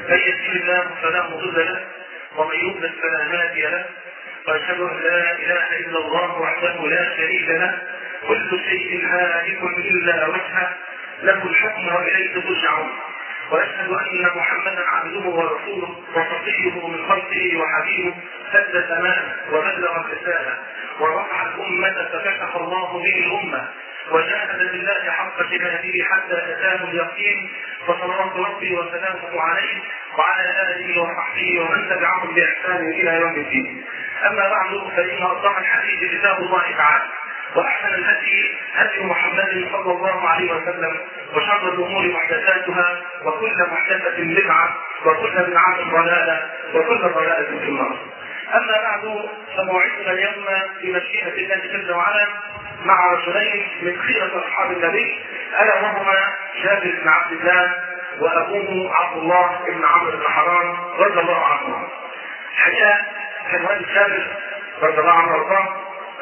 من يهده الله فلا مضل له ومن يضلل فلا هادي له واشهد ان لا اله الا الله وحده لا شريك له كل شيء هالك الا وجهه له الحكم واليه ترجعون واشهد ان محمدا عبده ورسوله وصفيه من خلقه وحبيبه سد الامانه وبلغ الرساله ورفع الامه فكشف الله به الامه وجاهد بالله حق جهاده حتى اتاه اليقين فصلوات ربي وسلامه عليه وعلى اله وصحبه ومن تبعهم باحسان الى يوم الدين. اما بعد فان اصدق الحديث كتاب الله تعالى واحسن الهدي هدي محمد صلى الله عليه وسلم وشر الامور محدثاتها وكل محدثه بدعه وكل بدعه ضلاله وكل ضلاله في النار. اما بعد فموعدنا اليوم بمشيئه الله جل وعلا مع رجلين من خيرة أصحاب النبي ألا وهما جابر بن عبد الله وأبوه عبد الله بن عمرو بن حرام رضي الله عنهما. الحقيقة كان والد جابر رضي الله عنه وارضاه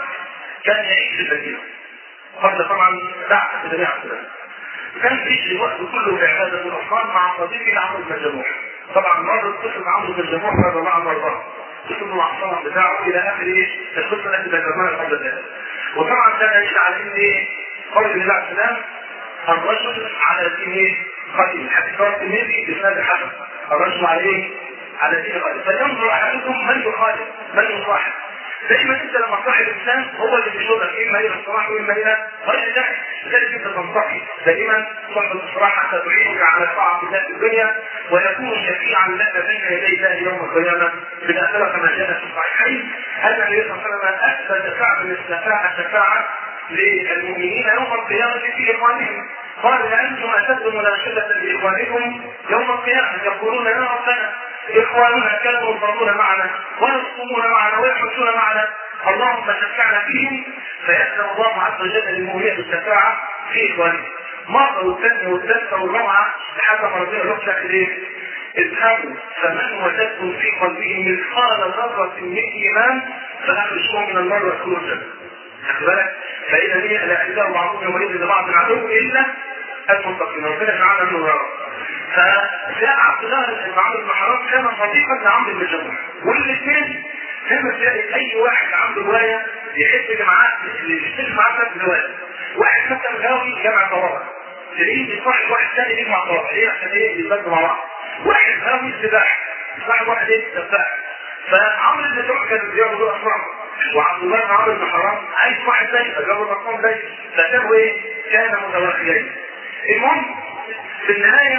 كان يعيش في المدينة. قبل طبعا بعد النبي عليه السلام. كان يعيش الوقت كله في عبادة الأصنام مع صديقه عمرو بن الجموح. طبعا مرة قصة عمرو بن الجموح رضي الله عنه وارضاه. قصة مع الصنم بتاعه إلى آخر إيه؟ القصة التي ذكرناها قبل ذلك. وطبعا ده يدل على ان ايه قول النبي عليه السلام الرجل على دين ايه؟ قتيل حديث رواه الترمذي بسند حسن الرجل على ايه؟ على دين قتيل فلينظر احدكم من يخالف من يصاحب دائما انت لما تصاحب الانسان هو اللي بيشغلك اما الى الصلاح واما الى غير ذلك لذلك انت تنصحي دائما صحبه الصلاح حتى تعينك على طاعه الله في الدنيا ويكون شفيعا لك بين يدي الله يوم القيامه بالاخره كما جاء في الصحيحين ان النبي صلى الله عليه وسلم اثبت كعب الشفاعه شفاعه للمؤمنين يوم القيامه في اخوانهم قال لانتم اشد مناشده لاخوانكم يوم القيامه يقولون يا ربنا اخواننا كانوا يصلون معنا ويصومون معنا ويحجون معنا اللهم شفعنا فيهم فيسال الله عز وجل للمؤمنين بالشفاعه في اخوانهم مرة والثانية والثالثة والرابعة لحد ما ربنا يروح داخل ايه؟ اذهبوا فمن وجدتم في قلبه مثقال ذرة من ايمان فاخرجوه من النار وادخلوا الجنة. خد بالك؟ فإذا هي الاعتداء بعضهم يومئذ لبعض العدو إلا المتقين، ربنا يجعلنا منه يا رب. فجاء عبد الله بن عمرو بن حرام كان صديقا لعمرو بن جموح والاثنين كما تلاقي اي واحد عنده روايه يحب اللي معاه اللي بيشترك معاه نفس الروايه واحد مثلا غاوي جمع طوابع تلاقيه بيصاحب واحد ثاني يجمع طوابع ليه عشان ايه يتبادلوا مع بعض واحد غاوي سباحه يصاحب واحد ايه سباح فعمرو بن جموح كان بيجاوب دول اصنام وعبد الله بن عمرو بن حرام عايز واحد ثاني فجابوا الاصنام ده فكانوا ايه كان متواخيين المهم في النهايه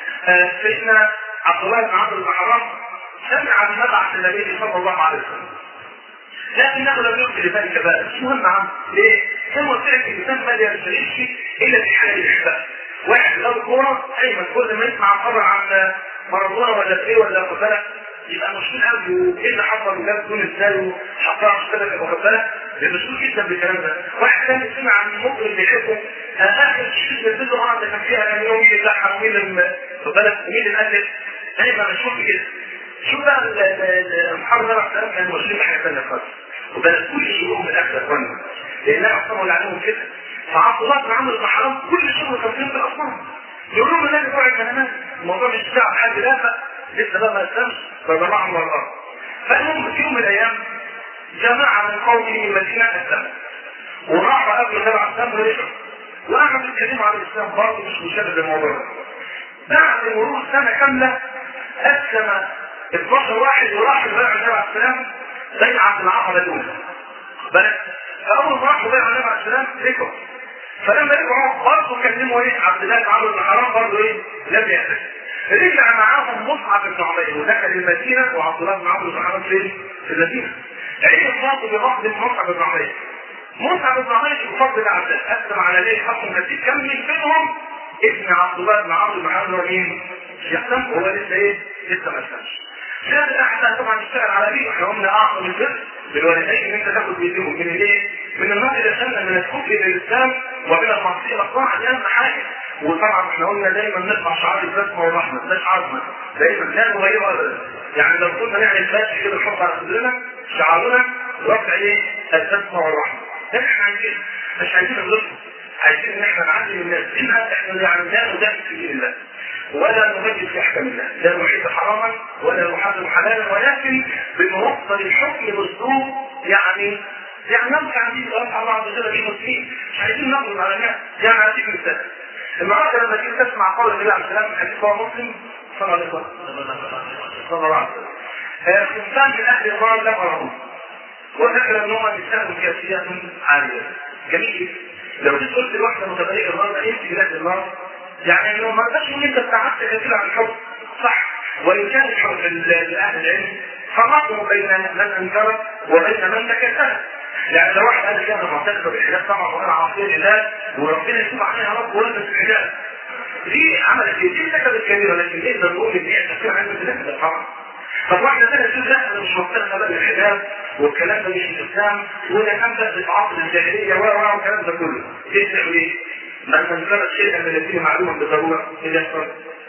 سيدنا عبد الله بن عمرو بن حرام سمع بمبعث النبي صلى الله عليه وسلم لكنه لم يؤتي لذلك بقى مش مهم عم ليه؟ زي ما قلت لك الانسان ما يشتريش الا في حال الاحباب واحد لو كوره دايما كل ما يسمع خبر عن مارادونا ولا ايه ولا واخد بالك يبقى مشغول قوي وايه اللي حصل وجاب جون ازاي وحطها في كده واخد بالك مشغول جدا بالكلام ده واحد ثاني سمع عن المطرب بيحبه اخر شيء نزل له اه ده كان فيها كام يوم مين اللي لحن ومين اللي واخد بالك ومين اللي قلد دايما مشغول بكده شوف بقى المحرر ده السلام كان مشغول بحاجه ثانيه خالص وبلد كل شيء من الاكل يا اخوانا لانها اصلا اللي عليهم كده فعبد الله بن عمرو بن حرام كل شغله تنظيم بالاصنام يقول لهم النبي بتوع المنامات الموضوع مش بتاع حد دافع لسه بقى ما اسلمش رضي الله عنه وارضاه فالمهم في يوم من الايام جماعه من قومه من المدينه اسلموا وراحوا قبل تبع الاسلام ورجعوا وقعدوا يتكلموا عن الاسلام برضه مش مشابه بالموضوع ده بعد مرور سنه كامله اسلم 12 واحد وراحوا بيعوا النبي عليه السلام بيعه العقبه الاولى بلد فاول ما راحوا بيعوا النبي عليه السلام رجعوا فلما رجعوا برضه كلموا ايه عبد الله بن عمرو بن حرام برضه ايه لم يأتي رجع معاهم مصعب بن عمير ودخل المدينه وعبد الله بن عمرو بن حرام فين؟ في المدينه. عيد الفاضل بفضل مصعب بن عمير. مصعب بن عمير بفضل عبد الله اسلم على ليه حكم كثير كم من بينهم ابن عبد الله بن عمرو بن حرام مين؟ يحسن وهو لسه ايه؟ لسه ما اسلمش. كان الاحسن طبعا يشتغل على بيه احنا قلنا اعظم البر بالوالدين ان انت تاخد بايديهم من الايه؟ من النار الى الجنه من الكفر الى الاسلام ومن المعصيه الى الطاعه دي اهم حاجه وطبعا احنا قلنا دايما نرفع شعار البسمه والرحمه ده شعارنا دايما لا نغيره ابدا يعني لو كنا نعمل بس كده نحط على صدرنا شعارنا رفع ايه؟ البسمه والرحمه ده احنا عايزين مش عايزين نغلطهم عايزين ان احنا نعلم الناس منها احنا يعني لا ندافع في دين الله ولا نميز في احكام الله لا نحل حراما ولا نحرم حلالا ولكن بنوصل الحكم باسلوب يعني يعني نمشي عن دين الله الله عز وجل في مسلمين مش عايزين نقضي على الناس يعني هديك مثال النهارده لما تيجي تسمع قول النبي عليه السلام حديث هو مسلم صلى الله عليه وسلم صلى الله عليه وسلم خمسان من اهل النار لا يرون وذكر ان هم نساء كاسيات عاليه جميل لو جيت قلت لواحده متبرئه النار ده انت بلاد النار يعني انه ما تقدرش ان انت ابتعدت كثير عن الحب صح وان كان الحب لاهل العلم فرقوا بين من انكر وبين من تكلم يعني لو واحد قال كده معتقد بالحجاب طبعا وانا عاصيه لله وربنا يتوب عليها رب ولبس الحجاب دي عملت ايه؟ دي ارتكبت كبيره لكن نقدر نقول ان هي تفكير عن الله طبعا طب واحده ثانيه تقول لا انا مش مقتنعه بقى بالحجاب والكلام ده مش الاسلام ولا انت بتعاطل الجاهليه و والكلام ده كله ايه تعمل ايه؟ من انكرت شيئا من الذين معلوما بالضروره اذا يحصل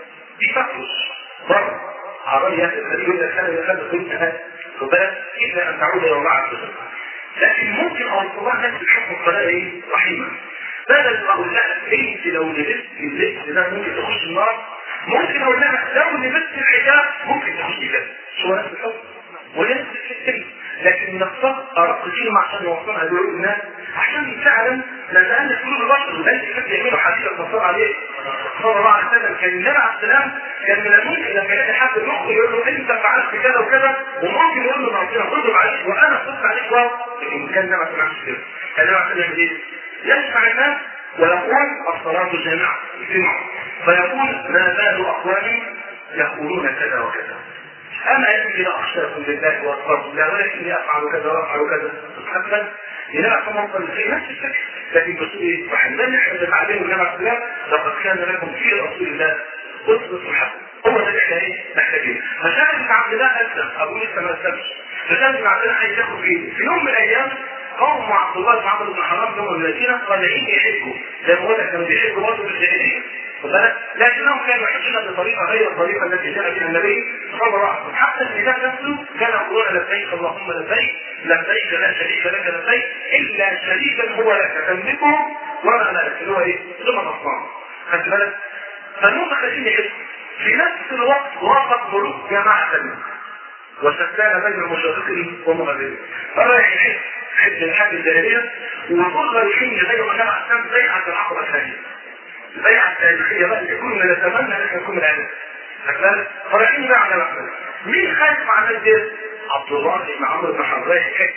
دي تخرج بره عربية الذي يقول لك انا دخلت كنت هذا خد بالك الا ان تعود الى الله عز وجل لكن ممكن اوصلها نفس الحكم بطريقه ايه؟ رحيمه بدل ما اقول لها انت لو لبست اللبس ده ممكن تخش النار ممكن اقول لها لو لبست الحجاب ممكن تخش الجنه شو نفس الحكم ونفس الفكر لكن نختار ارق كلمه عشان نوصلها لقلوب الناس عشان فعلا لان قلوب البشر وده اللي كان يعمله حديث المصطفى عليه صلى الله عليه وسلم كان النبي عليه السلام كان من الممكن لما يلاقي حد يخرج يقول له انت فعلت كذا وكذا وممكن يقول له ربنا غضب عليك وانا صدت عليك واو لكن كان النبي ما سمعش كده كان النبي عليه السلام ايه؟ يسمع الناس ويقول الصلاة جامعة يسمعوا فيقول ما بال أقوام يقولون كذا وكذا أما أني لا أخشاكم لله وأكبركم لا ولكني أفعل كذا وأفعل كذا حتى لنعرف موصل في نفس الشكل لكن بسوء إيه؟ وحنا نحن نتعلم النبي عليه السلام لقد كان لكم في رسول الله أسوة حسنة هو ده اللي احنا ايه محتاجين فشاهد بن عبد الله اسلم ابو لسه ما اسلمش فشاهد بن عبد الله عايز ياخد فيه في يوم من الايام قوم عبد الله بن عمرو بن حرام هم الذين طالعين يحجوا زي ما قلت كانوا بيحجوا برضه في الجاهليه لكنهم كانوا يحجون بطريقه غير الطريقه التي جاء بها النبي صلى الله عليه وسلم حتى النداء نفسه كان يقولون لبيك اللهم لبيك لبيك لا شريك لك لبيك الا شريكا هو لك تملكه ولا ملك اللي هو ايه؟ ثم تصنع خدت بالك؟ فالنقطه خليني يحجوا في نفس الوقت وافق ملوك جماعه ثانيه وشتان بين مشرقه ومغربه فرايح يحس حج الحج الجاهليه وكل رايحين زي ما كان عشان بيعه العقبه الثانيه البيعه التاريخيه بقى اللي كنا نتمنى ان احنا نكون العلم فرايحين بقى على مكه مين خايف عن الناس عبد الله بن عمرو بن حرام رايح يحج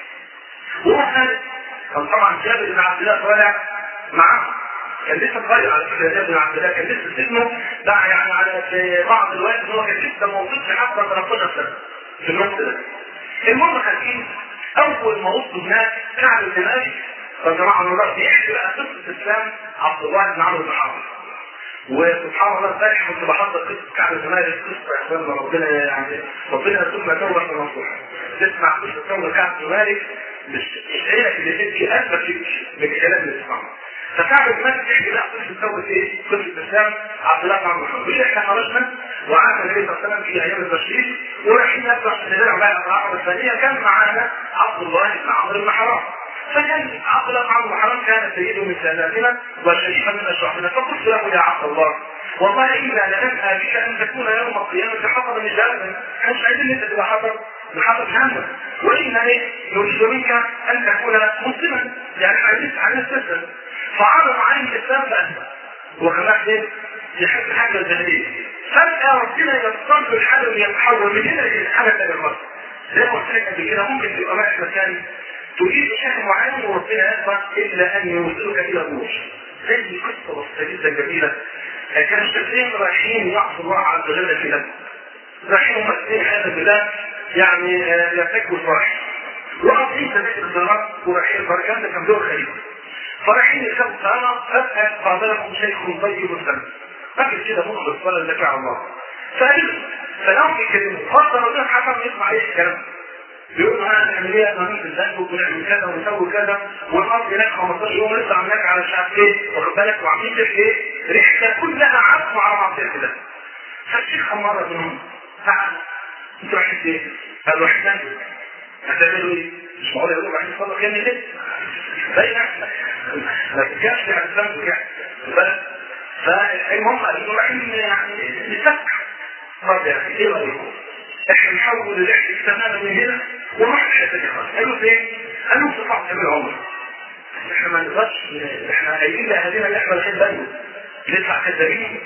وهو خالد كان طبعا جابر بن عبد الله طالع معاه كان لسه صغير على فكره جابر بن عبد الله كان لسه سنه بقى يعني على في بعض الوقت ان هو كان لسه ما وصلش حتى 13 سنه في الوقت ده المهم خارجين اول ما وصلوا هناك كعب بن مالك فجماعه الله بيحكي بقى قصه الاسلام عبد الله بن عمرو بن حرام وسبحان الله امبارح كنت بحضر قصه كعب بن مالك قصه يا اخوانا ربنا يعني ربنا ثم توبه نصوحه تسمع قصه توبه كعب بن مالك مش عينك اللي تبكي قلبك من الكلام اللي تسمعه فكعب بن مالك يحكي بقى قصه توبه ايه؟ قصه الاسلام عبد الله بن عمرو بن حرام احنا خرجنا وعاد النبي صلى الله عليه وسلم في ايام التشريق ورايحين نطلع عشان نرجع بقى العقبه الثانيه كان معانا عبد الله بن عمرو بن حرام فكان عبد الله بن عمرو بن حرام كان سيد من ساداتنا وشريفا من اشرافنا فقلت له يا عبد الله والله انا لنسعى بك ان تكون يوم القيامه حطبا نجاتا احنا مش عايزين انت تبقى حطب بحطب جهنم وانا ايه نريد منك ان تكون مسلما يعني عايزين عايزين تسلم فعرض عليه الاسلام فاسلم وكمان ايه يحب حاجه الجاهليه فجاه ربنا يضطر الحال ويتحول من هنا للحاله الثانيه زي ما قلت لك قبل كده ممكن تبقى رايح مكان تريد شيء معين وربنا يقدر الا ان يوصلك الى النور زي قصه بسيطه جدا جميله كان الشخصين رايحين يعصوا الله عز وجل في لبنان رايحين ممثلين هذا البلاد يعني يرتكبوا الفرح وقاطعين سبيل الزراعه ورايحين البركان ده كان دور خليفه فرايحين يركبوا سنه فجاه قابلهم شيخ طيب السنه فاكر كده مخلص ولا ذكى على الله فقال فلو يكلمه فرض ربنا حسن يسمع ايه الكلام بيقول له انا نعمل ايه انا في الذنب وبنعمل كذا ونسوي كذا والارض هناك 15 يوم لسه عملناك على مش عارف ايه واخد بالك وعاملين لك ايه ريحتك كلها عفو على معصيه الله فالشيخ امر بنهم تعال انتوا رايحين فين؟ قال له احنا هتعملوا ايه؟ مش معقول يقولوا رايحين نصلي قيام الليل؟ باين ما ترجعش على الذنب يعني فالمهم قالوا له رايحين يعني نتفكر طب يا اخي ايه رايكم؟ احنا نحول الاحدث تماما من هنا ونروح الحته دي خالص قالوا فين؟ قالوا في صعب تعمل عمر احنا ما نقدرش احنا قايلين لاهالينا ان احنا الحين بنو ندفع كذابين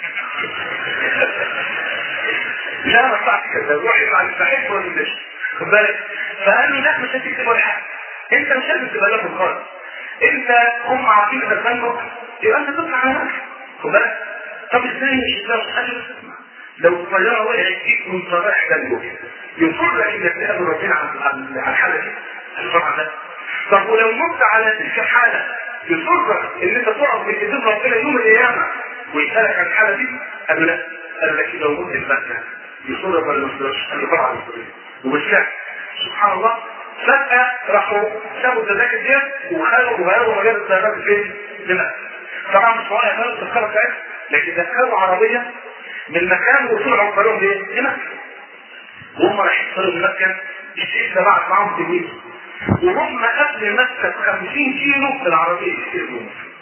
لا ما ينفعش كذاب روح يبقى على الصحيح ولا مش خد بالك فقال لي لا مش هتكتب ولا حاجه انت مش لازم تبقى لهم خالص انت هم عارفين انك بنك يبقى انت تطلع على نفسك خد بالك طب ازاي مش ازاي حاجه لو الطياره وقعت فيك من صباح بنجو يصر انك تقابل ربنا على الحاله دي الفرع ده طب ولو مت على تلك الحاله يصرك ان انت تقف في ايدين ربنا يوم القيامه ويسالك عن الحاله دي قال لا قال لك لو مت المكنه يصرك ولا ما يصركش قال له طبعا يصرك وبالفعل سبحان الله فجأة راحوا سابوا التذاكر ديت وخلوا وغيروا مجال الطيارات فين؟ لمكة. طبعا مش معايا خالص التذكرة بتاعتها لكن دخلوا عربية من مكان وطلعوا قالوا ليه؟ لمكة. وهم رايحين يوصلوا لمكة الشيخ ده بعت معاهم تلميذ وهم قبل مكة ب 50 كيلو العربية يستلموا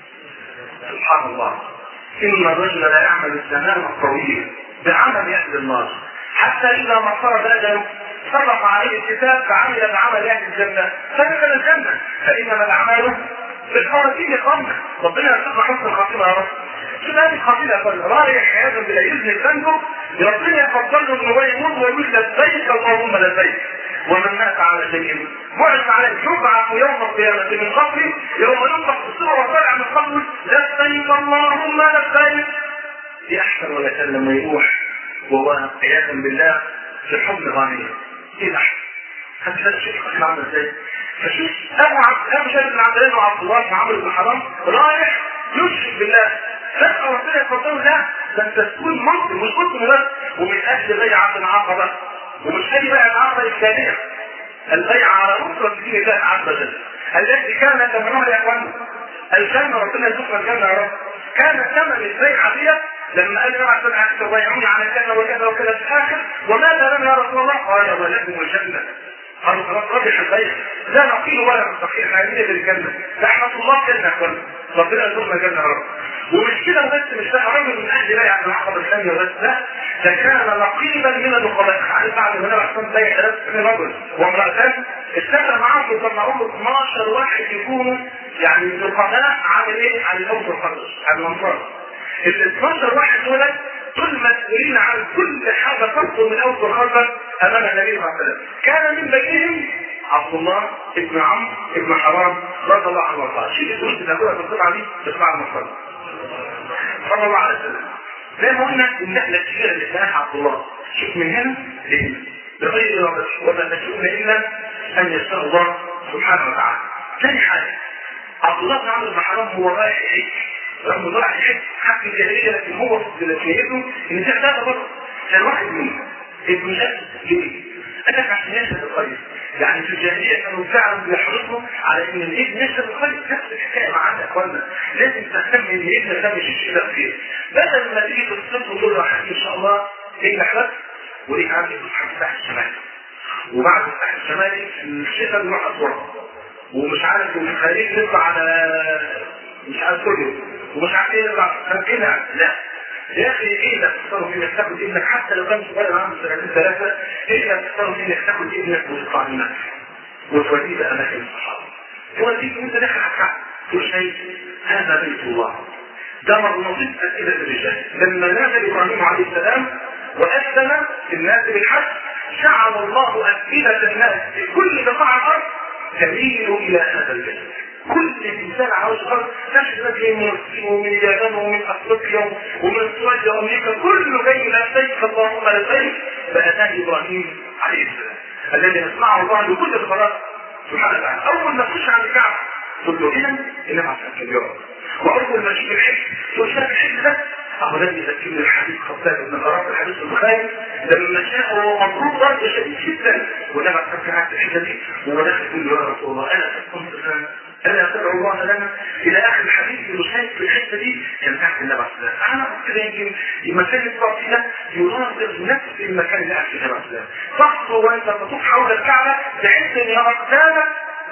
سبحان الله إن الرجل لا يعمل الزمان الطويل بعمل أهل النار حتى إذا ما فرض أجله صرف عليه الكتاب فعمل بعمل أهل الجنة فدخل الجنة فإنما الأعمال في الخواتيم يقامنا ربنا يرزقنا حسن الخاتمة يا رب شو هذه الخاتمة يا فندم رايح عياذا بالله يذن الفندق ربنا يفضل له ان هو يموت ويقول لبيك اللهم لبيك ومن مات على شيء بعث عليه يبعث يوم القيامة من قبره يوم ينفخ في الصور وطلع من قبره لبيك اللهم لبيك دي أحسن ولا كان لما يروح وهو عياذا بالله في حضن غانية ايه ده خدت بالك شوف القسم عامل ازاي فشوف ابو عبد ابو شهر بن عبد الله وعبد الله بن عمرو بن حرام رايح يشرك بالله فجأة ربنا يفضل لا ده انت تكون مسلم مش مسلم بس ومن اجل بيعة العقبة ومش اي بيعة العقبة الثانية البيعة على نصرة دين الله عز وجل التي كان ثمنها يا اخوانا الجنة ربنا يرزقنا الجنة يا رب كان ثمن البيعة ديت لما قال النبي عليه الصلاه تبايعوني على كذا وكذا وكذا في الاخر وماذا لنا يا رسول الله؟ قال ولكم الجنه قالوا خلاص ربح البيع لا نقيل ولا نستقيل هذه بالجنه رحمه الله جنه كلها ربنا يرزقنا جنه يا رب ومش كده بس مش ده رجل من اهل بيع العقبه الثانيه بس لا ده كان نقيبا من النقباء عارف بعد ما النبي عليه الصلاه بيع ثلاث رجل وامرأتان اشتغل معاهم وطلعوا 12 واحد يكونوا يعني نقباء عن ايه؟ عن الاوس والخرج عن الانصار ال 12 واحد دول دول مسؤولين عن كل حاجه تخطر من اوس والخرج امام النبي صلى الله عليه وسلم كان من بينهم عبد الله ابن عمرو ابن حرام رضي الله عنه وارضاه شيء اسمه تلاقوها في القطعه دي تسمع المصطلح صلى الله عليه وسلم زي ما قلنا النقله الكبيره اللي سنها عبد الله شوف من هنا لهنا بغير رغبه وما نشاءون الا ان يشاء الله سبحانه وتعالى ثاني حاجه عبد الله بن عمرو بن حرام هو رايح يحج رغم انه رايح يحج حق الجاهليه لكن هو في نيته ان ده ثلاثه برضه كان واحد منهم ابن جد ليه؟ قال لك عشان يشهد الخير يعني في الجاهليه كانوا فعلا بيحرصوا على ان الابن يشهد الخير نفس الحكايه معانا يا اخوانا لازم تهتم ان الابن ده مش يشهد الخير بدل ما تيجي تصدق وتقول له ان شاء الله انجح لك وليك عندك تصحى الساحل الشمالي وبعد الساحل الشمالي الشتاء بنروح اسوان ومش عارف وفي الخليج نطلع على مش عارف كله ومش عارف ايه نطلع كده لا يا اخي ايه ده تختاروا انك تاخد ابنك حتى لو كان صغير عنده سنتين ثلاثه ايه ده تختاروا انك تاخد ابنك وتطلع من وتوديه باماكن الصحابه توديه وانت داخل على الكعبه كل شيء هذا بيت الله ده مرنطيق اسئله الرجال لما نزل ابراهيم عليه السلام واذن الناس بالحج جعل الله افئده الناس في كل بقاع الارض تميل الى هذا البيت كل انسان عاوز الارض نفس الناس جاي من الصين ومن اليابان ومن افريقيا ومن استراليا وامريكا كله جاي لبيك اللهم لبيك فاتاه ابراهيم عليه السلام الذي يسمعه الله بكل الصلاه سبحانه وتعالى اول ما تخش على الكعبه قلت له اذا انما عشان كان يقعد واول ما تجيب الحج تقول شايف الحج ده أبو ذلك يذكرني الحديث خطاب بن قرار الحديث البخاري لما شاء هو مضروب ضرب شديد جدا ولما تفكرت الحته دي وهو داخل يقول له يا رسول الله انا كنت الا تدعو الله لنا الى اخر الحديث المشاهد في الحته دي كان تحت النبي عليه الصلاه والسلام انا كنت يمكن المكان الصافي ده يناظر نفس المكان اللي قاعد فيه النبي عليه الصلاه والسلام تخطو وانت تطوف حول الكعبه تحس ان اقدامك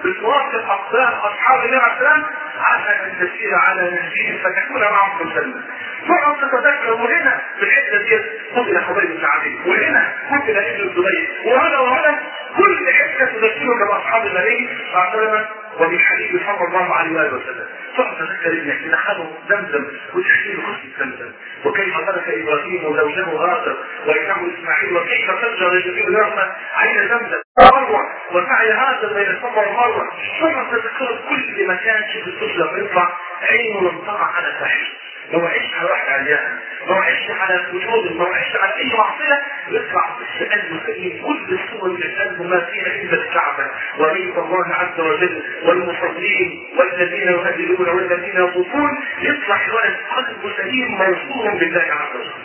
بتواصل اقدام اصحاب النبي عليه السلام عشان ان تسير على نهجهم فتكون معهم في الجنه. تقعد تتذكر وهنا في الحته دي قتل حبيب بن عدي وهنا قتل ابن الزبير وهنا وهنا كل حته تذكرك باصحاب النبي صلى الله عليه وسلم وبالحبيب صلى الله عليه واله وسلم. تقعد تذكر ابنك دخلوا زمزم وتحكي له قصه زمزم وكيف ترك ابراهيم وزوجه هاجر وابنه اسماعيل وكيف فجر الجبير الرحمه عين زمزم مروه وسعي هذا بين الصفا والمروه ثم تذكر كل مكان شوف الطفل لما يطلع عينه لم تقع على فحش لو عشت على واحد عريان لو عشت على وجود لو عشت على اي معصيه يطلع في قلبه سليم كل الصور اللي في قلبه ما فيها الا الكعبه وبيت الله عز وجل والمصلين والذين يهددون والذين يطوفون يطلع الولد قلبه سليم موصول بالله عز وجل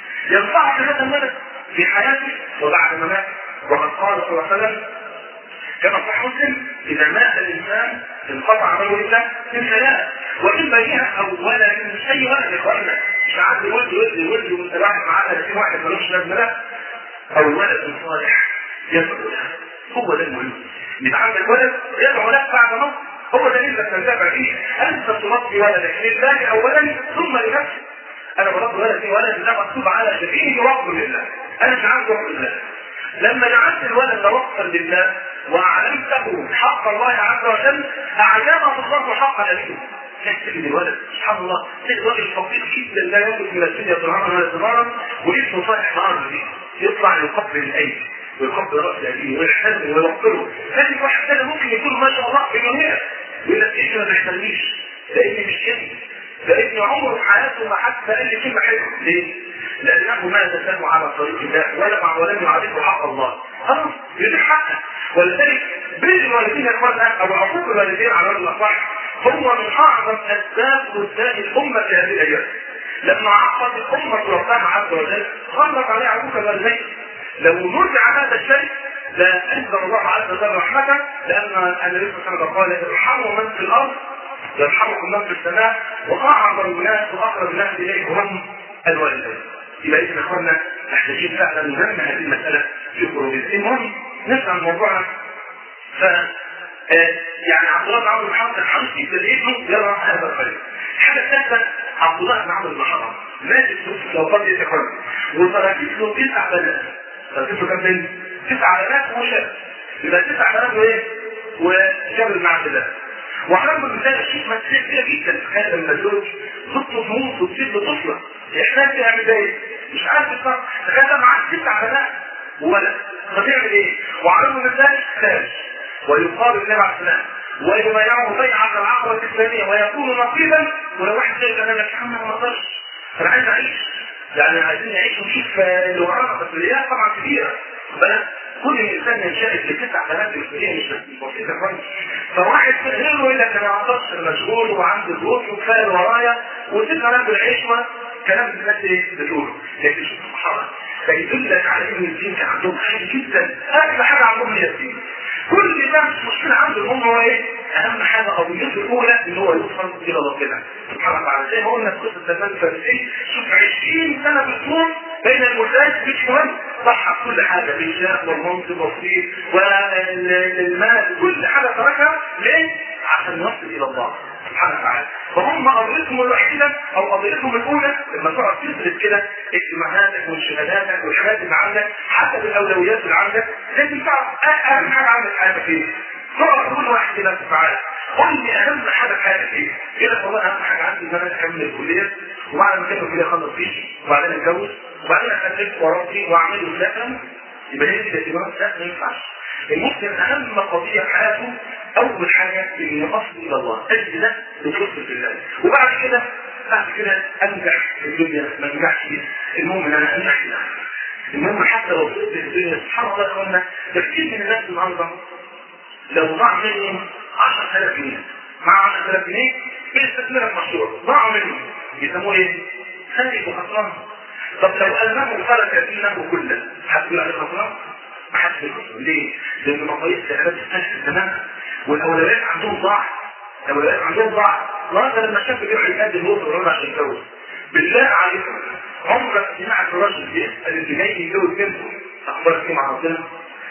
ينفعك هذا الولد في حياته وبعد ما مات وقد قال صلى الله عليه وسلم كما صح مسلم اذا مات الانسان انقطع عمله الا من ثلاث واما هي او ولد من اي ولد يا اخوانا مش عارف ولد ولد ولد وانت واحد معاه 30 واحد ملوش لازمه لا او ولد صالح يدعو له هو ده المهم يبقى عندك ولد يدعو لك بعد موت هو ده اللي انت بتنتفع فيه انت تربي ولدك لله اولا ثم لنفسك انا بربي ولدي ولد ده مكتوب على جبينه وقف لله انا مش عارف وقف لله لما جعلت الولد وقفا لله واعلمته حق الله عز وجل اعلمه الله حق نبيه تكتب الولد سبحان الله تلاقي راجل فقير جدا لا يملك من الدنيا درهما ولا دينارا واسمه صالح نهار دي يطلع يقبل الايدي ويقبل راس الابيه ويحترمه ويوقره هذه واحد ثاني ممكن يكون ما شاء الله مليونير يقول لك ايش ما بيحترمنيش لاني مش كده لان عمره في حياته ما حتى قال لي كلمه حلوه ليه؟ لانه ما دسمه على طريق الله ولا مع ولم يعرفه حق الله خلاص يدي حقه ولذلك بر الوالدين يا اخوانا او عقوق الوالدين على وجه الاصح هو من اعظم اسباب رسال الامه في هذه الايام لما عقد الامه ربها عز وجل خلق عليه عقوق الوالدين لو نزع هذا الشيء لا انزل الله عز وجل رحمته لان النبي صلى الله عليه وسلم قال ارحموا من في الارض يرحمكم من في السماء واعظم الناس واقرب الناس اليه هم الوالدين يبقى اذا اخوانا محتاجين فعلا ننمي هذه المساله في قلوبنا المهم نسمع موضوعنا ف يعني عبد الله بن عمرو بن حرام كان حريص جدا ابنه يرى هذا الخليل الحاجه الثالثه عبد الله بن عمرو بن حرام مات في الوفاه دي تكون وتركت له تسع بنات تركت له كم بنت؟ تسع بنات وشاب يبقى تسع بنات وايه؟ وشاب بن عبد الله وحرم بالله الشيخ مسؤوليه كبيره جدا تخيل لما الزوج تطلب تموت وتسيب له طفله يحتاج تعمل ايه؟ مش عارف الصح تخيل معاه تسع بنات وولد فتعمل ايه؟ وعرضه من ذلك خارج ويقال النبي عليه السلام ويبايعه بيعة العقبة الثانية ويكون نصيبا ولو واحد زي كان لك محمد ما اقدرش انا عايز اعيش يعني عايزين نعيش ونشوف اللي ورانا مسؤوليات طبعا كبيرة بل كل انسان ينشغل بتسع بنات مسؤولية مش بسيطة خالص فواحد غيره يقول لك انا ما اقدرش مشغول وعندي ظروف وكفايه ورايا وسيبنا انا بالعيشة كلام الناس ايه بتقوله لكن شوف الصحابة فيدلك على ان الدين كان عندهم حاجه جدا اغلى حاجه عندهم هي الدين كل ده مش مشكله عندهم هم هو ايه اهم حاجه قضيته الاولى ان هو يوصل الى ربنا سبحانه وتعالى زي ما قلنا في قصه سلمان الفارسي شوف 20 سنه بتمر بين المرتاد مش مهم ضحى كل حاجه بالجاه والمنصب والصيت والمال كل حاجه تركها ليه؟ عشان يصل الى الله سبحانه وتعالى فهم قضيتهم الوحيده او قضيتهم الاولى لما تقعد تدرس كده اجتماعاتك وانشغالاتك والحاجات اللي عندك حسب الاولويات اللي عندك لازم تعرف اهم حاجه عندك حياتك ايه؟ تقعد كل واحد كده تعالى قول لي اهم حاجه في حياتك ايه؟ يقول لك والله اهم حاجه عندي ان انا اكمل الكليه وبعد ما اكمل الكليه اخلص فيه وبعدين اتجوز وبعدين اخلف وربي واعمل وسافر يبقى هي دي الاهتمامات لا ما ينفعش المسلم اهم قضيه في حياته اول حاجه ان يصل الى الله اجل ده بفضل الله وبعد كده بعد كده انجح في الدنيا ما انجحش المهم ان انا انجح في الاخره المهم حتى لو وصلت في الدنيا سبحان الله يا اخوانا ده كتير من الناس النهارده لو ضاع منهم 10000 جنيه مع 10000 جنيه بيستثمرها في مشروع ضاعوا منهم يسموه ايه؟ خارج وخسران طب لو انه ترك دينه كله هتقول عليه خسران؟ ما حدش بيخسر ليه؟ لان مقاييس العباد استهلكت تماما والاولويات عندهم ضعف الاولويات عندهم ضعف النهارده لما الشاب بيروح يقدم وسط العمر عشان يتجوز بالله عليكم عمرك سمعت راجل بيسال اللي جاي يتجوز بنته اخبارك ايه مع ربنا؟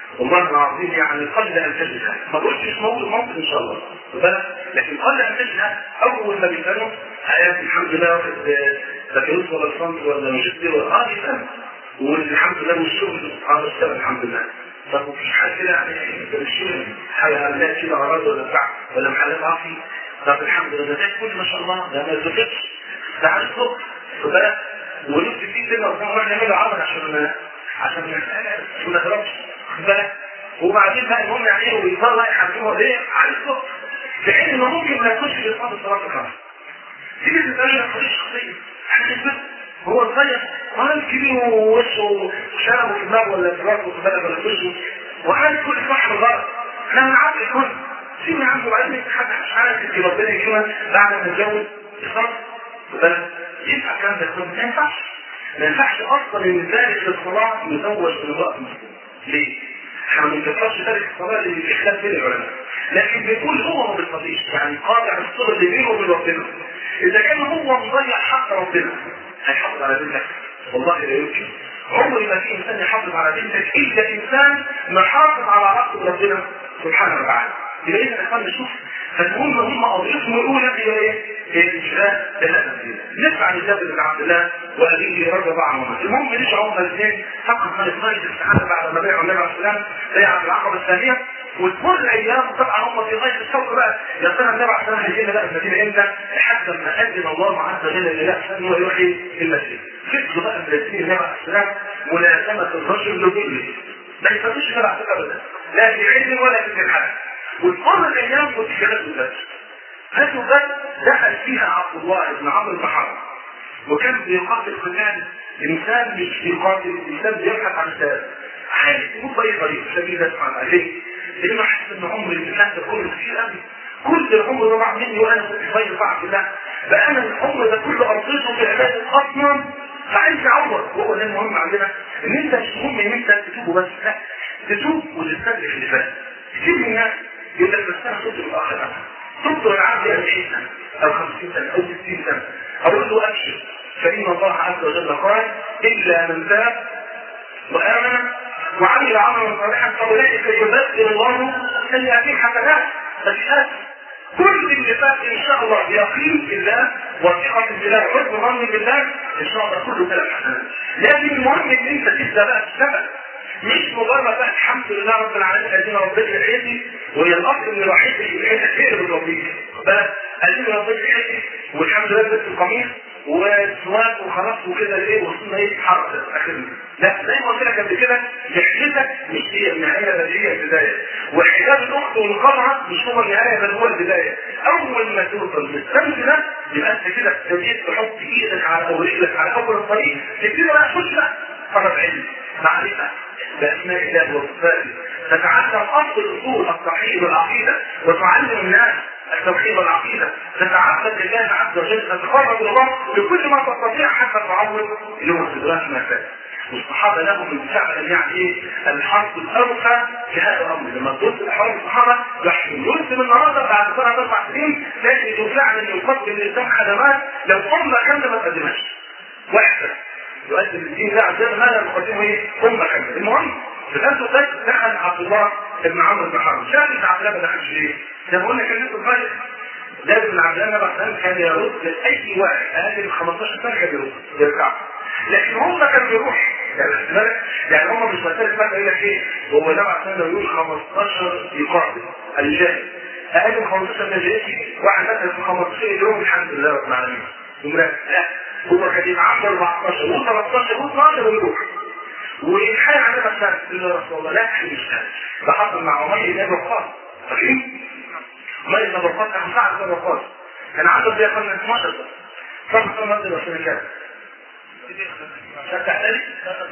والله العظيم يعني قل ان تجدها ما قلتش مش موجود ممكن ان شاء الله بالك لكن قل ان تجدها اول ما بيفهموا حياتي الحمد لله واخد بكالوريوس ولا ليسانس ولا ماجستير ولا اه بيفهم والحمد لله والشغل سبحان الله الحمد لله طب وفي حاجه كده يعني الشغل حاجه عملات كده اراضي ولا بتاع ولا محلات عصي طب الحمد لله ده كل ما شاء الله ده ما يتذكرش ده عايز صبح خد بالك ونفس فيه كده ربنا راح نعمل عمل عشان ما عشان ما عشان ما نهربش خد بالك وبعدين بقى المهم يعني ايه ويطلع يحكمه ليه عايز صبح في حين انه ممكن ما يكونش بيصاب الصلاه الخمس تيجي تسالني عن قضيه شخصيه احنا هو صغير قال كبير ووشه وشنبه في دماغه ولا في راسه في بالك ولا في وشه وعارف كل صح والغلط احنا من عقل الكل سيبني عنده وبعدين انت حد مش عارف انت ربنا يكرمك بعد ما تتجوز خلاص بالك ينفع الكلام ده يكون ما ينفعش ما ينفعش اصلا ان ذلك الصلاه يزوج من وقت مسلم ليه؟ احنا ما بنكفرش ذلك الصلاه اللي في خلاف بين العلماء لكن بيقول هو ما بيصليش يعني قاطع الصلاه اللي بينه وبين ربنا اذا كان هو مضيع حق ربنا هيحافظ على بنتك والله لا يمكن عمر ما في انسان يحافظ على بنتك الا انسان محافظ على علاقته بربنا سبحانه وتعالى يبقى اذا اخوان نشوف فالمهم هم قضيتهم الاولى هي ايه؟ هي الانشاء بالاساس نسمع لجابر بن عبد الله وابيه رضي الله عنهما المهم نرجع هم الاثنين فقط من خارج السعاده بعد ما بيعوا النبي عليه السلام بيعه العقبه الثانيه وتمر الايام طبعا هم في غايه الشوق بقى يا ترى النبي عليه السلام هيجي بقى المدينه امتى؟ لحد ما اذن الله عز وجل لله ان هو يروح المسجد. فكروا بقى مدرسين النبي عليه السلام ملازمه الرجل لكله. ما يفهموش كده على فكره ابدا. لا في علم ولا في الحال. وتمر الايام وتيجي غزوه بدر. غزوه بدر دخل فيها عبد الله بن عمرو بن حرب. وكان بيقاتل قتال انسان مش بيقاتل انسان بيبحث عن السلام. عايز يموت باي طريقه سبيل الله سبحانه وتعالى ليه؟ لانه حاسس ان عمري اللي كان ده كله كتير قوي كل العمر ده ضاع مني وانا كنت خير بعد الله بقى انا العمر ده كله قضيته في عباده اصلا فعايز اعوض هو ده المهم عندنا ان انت مش مهم ان انت تتوب بس لا تتوب وتستدرك اللي فات كتير من الناس يقول لك بس انا صرت متاخر صرت والعبد 40 سنه او 50 سنه او 60 سنه اقول له ابشر فان الله عز وجل قال الا من تاب وامن وعمل عملا صالحا فاولئك يبدل الله سيئاتهم حسنات فالحسنات كل اللي فات ان شاء الله بيقين بالله وثقة بالله وحسن ظن بالله ان شاء الله كله ثلاث حسنات لكن المهم ان انت تبدا بقى تشتغل مش مجرد بقى الحمد لله رب العالمين ادينا ربنا الحيتي وهي الاصل ان الوحيد اللي الحيتك هي اللي ربيك بقى ادينا ربنا الحيتي والحمد لله لبست القميص وسواك وخلاص وكده ايه وصلنا ايه حركه اخرنا لا زي ما قلت لك قبل كده رحلتك مش هي النهايه بل هي البدايه وحجاب الاخت والقمعه مش هو النهايه بل هو البدايه اول ما توصل للسمت ده يبقى انت كده ابتديت تحط ايدك على او رجلك على اول الطريق تبتدي بقى تخش بقى طلب علم معرفه باسماء الله وصفاته تتعلم اصل اصول التوحيد والعقيده وتعلم الناس التوحيد والعقيده تتعبد لله عز وجل تتقرب الى الله بكل ما تستطيع حتى تعود اللي هو استدراك ما فات والصحابة لهم فعلا يعني ايه الحرب الأوفى في هذا الأمر لما تبص لحوالي الصحابة يسلم النهارده بعد ثلاث أربع سنين تجد فعلا يقدم للإنسان خدمات لو أمة كاملة ما تقدمهاش واحدة يقدم الدين ده عشان ما لا نقدمه ايه أمة كاملة المهم في الأسود ده دخل عبد الله بن عمرو بن حرب شاف ابن عبد الله ما دخلش ليه؟ زي ما قلنا كان لسه صغير ده ابن عبد الله مثلا كان يرد اي واحد اقل من 15 سنه كان يرد يرجع لكن هم كانوا بيروحوا يعني يعني هم مش مسألة مثلا يقول لك ايه هو ده عشان لو يقول 15 يقاتل الجاهل اقل من 15 ده جاهل واحد مثلا في 15 يوم الحمد لله رب العالمين لا هو كان يبقى 10 14 و 13 و 12 ويروح والحال عندنا الشهر يقول يا رسول الله لا تحمل الشهر ده حصل مع عمير بن وقاص فاكرين؟ عمير بن وقاص كان سعد بن وقاص كان عنده زي قرن 12 سنه صار صار مصر وسنه كام؟ شجع ذلك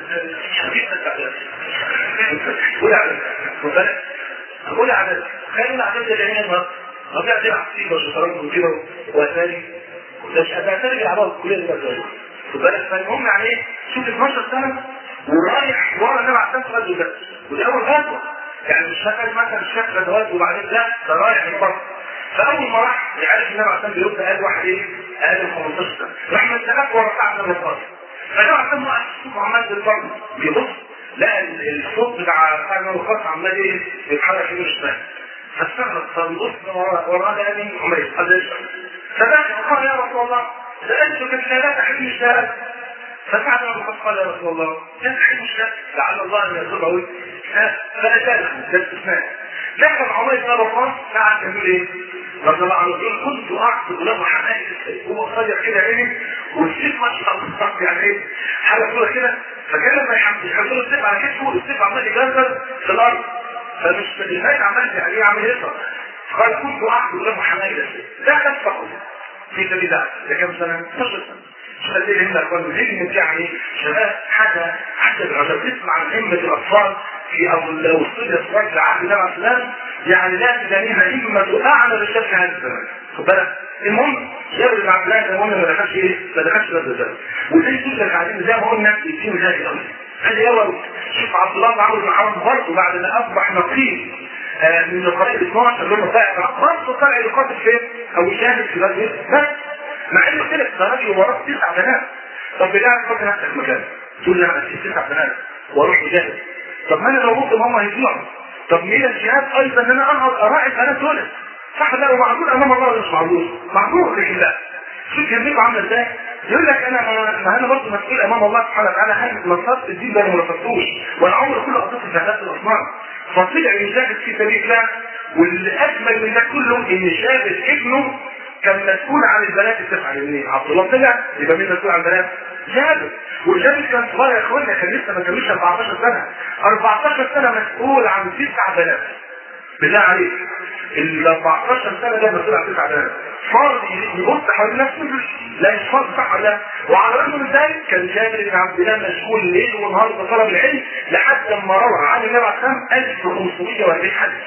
قول على قول على خلينا على الجميع النهارده رجع تلعب فيه وشطرنج وكده واتاري مش هتعترف على بعض الكليه دلوقتي خد بالك فالمهم يعني ايه شوف 12 سنه ورايح ورا النبي عليه الصلاه والسلام ده والاول غلطه يعني مش شغال مثلا الشيخ غزوات وبعدين لا ده رايح الفرق فاول ما راح يعرف النبي عليه الصلاه والسلام بيرد قال واحد ايه؟ اقل من 15 سنه راح مستخف ورا سعد بن وقاص فجاء عشان وقت السوق عمال بالفرد بيبص لقى الصوت بتاع حاجه الخاص عمال ايه يتحرك يمين شمال فاستغرب فبيبص وراه لقاني عمير قال لي فبعد قال يا رسول الله سالتك لا تحرم الشهاده فسعد ابو بكر قال يا رسول الله لا تحرم الشهاده لعل الله ان يرزقه فاتاه ده استثناء دخل عمير بن ابي وقاص ساعه يقول ايه؟ رضي الله عنه يقول كنت اعصب له حمائل السيف هو صغير كده عيني والسيف ما شاء الله يعني ايه حاجه صوره كده فكان لما يحملوا السيف على كتفه السيف عمال يجرجر في الارض فمش الفايت عمال يعني يعمل يسر قال كنت اعصب له حمائل السيف ده كان فقط في سبيل الله ده كام سنه؟ 12 سنه خليه هنا اخوان العلم يعني شباب حاجه حتى العجب تسمع عن ائمه الاطفال في ابو الوصول الصغير لعهد النبي عليه السلام يعني لا تدانيها همة اعلى بشكل هذا الزمان خد بالك المهم جابر بن عبد الله المهم ما دخلش ايه ما دخلش باب الزمان وزي كل لك عايزين زي ما قلنا يتم هذه الامر هذه اول شوف عبد الله بن عمرو بن حرام برضه بعد ما اصبح نقيب آه من القبائل 12 اللي هم طلع برضه طلع يقاتل فين او يشاهد في بدر بس مع انه قلت لك ده راجل وراه تسع بنات طب بالله تحط نفسك مكانه تقول لا بس تسع بنات واروح اجاهد طب ما انا لو ممكن هم هيطلعوا طب مين الجهاد ايضا ان انا اقعد اراعي البنات دول صح لا ومعذور امام الله ولا مش معذور معذور لكن لا شوف كلمته عامله ازاي يقول لك انا ما, ما انا برضه مسؤول امام الله سبحانه وتعالى هل نصرت الدين ده ما نصرتوش وانا عمري كله قضيت في شهادات الاصنام فطلع يجاهد في سبيل الله واللي اجمل من ده كله ان شاب ابنه كان مسؤول عن البنات التسعه الاثنين عبد الله طلع يبقى مين مسؤول عن البنات؟ جابر وجابر كان صغير يا اخوانا كان لسه ما كملش 14 سنه 14 سنه مسؤول عن تسع بنات بالله عليك ال 14 سنه ده مسؤول عن تسع بنات فاضي يبص حوالين نفسه لا مش فاضي صح ولا وعلى الرغم من ذلك كان جابر بن عبد الله مشغول ليل ونهار بطلب العلم لحد ما روى عن النبي عليه الصلاه والسلام 1540 حديث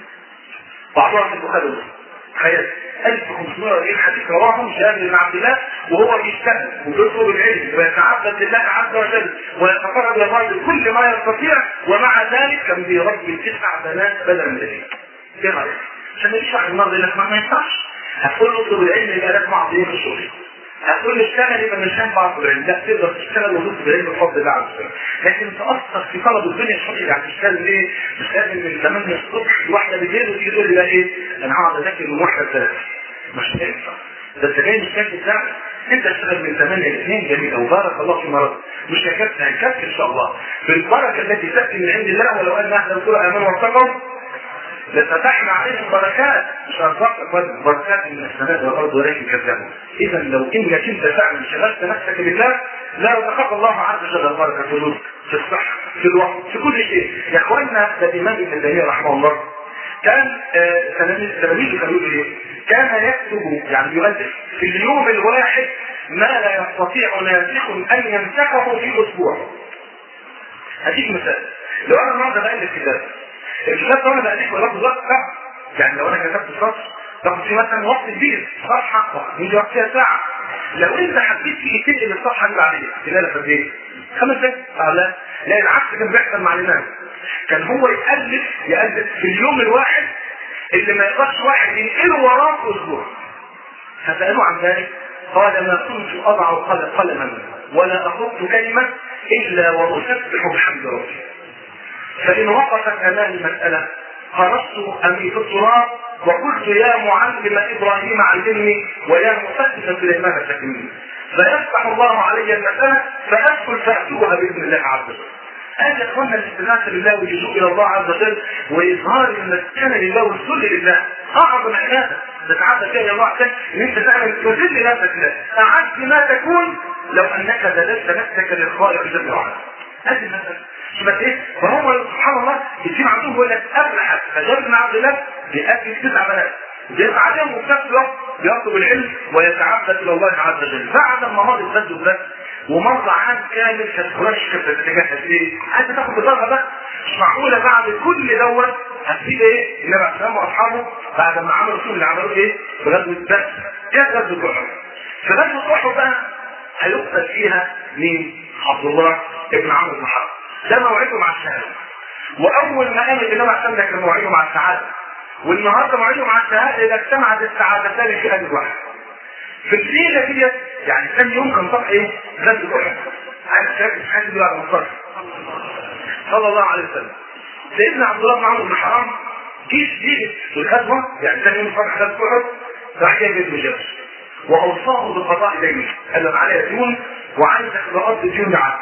بعضها في البخاري تخيل 1540 حديث رواهم جابر بن عبد الله وهو بيشتغل وبيطلب العلم ويتعبد لله عز وجل ويتقرب الى الله بكل ما يستطيع ومع ذلك كان بيربي تسع بنات بدلا من ذلك. ايه رايك؟ عشان يشرح النهارده يقول لك ما ينفعش. هتقول له اطلب العلم يبقى لك معصيه في الشغل. هتقول له اشتغل يبقى مش هينفع اطلب العلم، لا تقدر تشتغل وتطلب العلم بفضل الله عز وجل. لكن تاثر في طلب الدنيا الشرعي يعني تشتغل ليه؟ مش لازم من 8 الصبح لواحده بالليل وتيجي تقول لي بقى ايه؟ انا هقعد اذاكر من واحده لثلاثه. مش هينفع ده انت جاي مش كاتب بتاعك انت اشتغل من 8 ل 2 جميل وبارك الله في مرض مش هكفي هنكفي ان شاء الله بالبركه التي تاتي من عند الله ولو ان اهل القرى امنوا واتقوا لفتحنا عليهم بركات مش ارزاق بركات من السماء والارض ولكن كذبوا اذا لو انك انت فعلا شغلت نفسك بالله لا يتقبل الله عز وجل البركه في الرزق في الصحه في الوقت في كل شيء يا اخواننا ده الامام ابن تيميه رحمه الله كان تلاميذه كانوا يقولوا ايه؟ كان يكتب يعني يؤلف في اليوم الواحد ما لا يستطيع ناسخ ان يمسحه في اسبوع. هديك مثال لو انا النهارده بألف كتاب الكتاب ده انا بألفه باخد وقت ساعه يعني لو انا كتبت سطر باخد فيه مثلا وقت كبير صفحه يجي وقت فيها ساعه لو انت حبيت فيه تنقل الصفحه اللي عليها خلال قد ايه؟ خمس دقايق لا لا العكس كان بيحصل مع الامام كان هو يألف يألف في اليوم الواحد اللي ما يقدرش واحد ينقله وراه في اسبوع فسألوه عن ذلك قال ما كنت أضع قلما ولا أخط كلمة إلا وأسبح بحمد ربي فإن وقفت أمامي مسألة خرجت أمي في التراب وقلت يا معلم إبراهيم علمني ويا مفتش سليمان فهمني فيفتح الله علي المسألة فأدخل فأتوها بإذن الله عز وجل هذا اخوانا الاستغاثه بالله واللجوء الى الله عز وجل واظهار المسكنه لله والذل لله اعظم عباده تتعبد فيها الى الله عز وجل ان انت فعلا تذل نفسك له اعز ما تكون لو انك ذللت نفسك للخالق جل وعلا هذه المساله شوف ايه فهو سبحان الله يتم عندهم يقول لك افلح فجاب ابن عبد الله بيأكل تسع بنات بيبقى عليهم وفي نفس الوقت بيطلب العلم ويتعبد الى الله عز وجل بعد ما مضى الفجر ده ومر عام كامل كانت قريش كانت بتتجهز ايه؟ عايزه تاخد بطاقه بقى مش معقوله بعد كل دوت هتسيب ايه؟ النبي عليه السلام واصحابه بعد ما عملوا شو اللي عملوه ايه؟ في غزوه بدر جت غزوه احد في غزوه احد بقى هيقتل فيها مين؟ عبد الله ابن عمرو بن حرب ده موعده مع الشهاده واول ما قام النبي عليه السلام ده كان موعده مع السعاده والنهارده موعده مع الشهاده اذا اجتمعت السعادتان في قلب واحد في الليله ديت يعني ثاني يوم كان طبع ايه؟ غزوه احد عايز تركز في حاجه دي بعد ما صلى الله عليه وسلم سيدنا عبد الله بن عمرو بن حرام جيش جيش في الغزوه يعني ثاني يوم صبح غزوه احد راح جاي بيت الجبل واوصاه بقضاء دينه قال له أنا عليا ديون وعايزك بقضي ديون عنه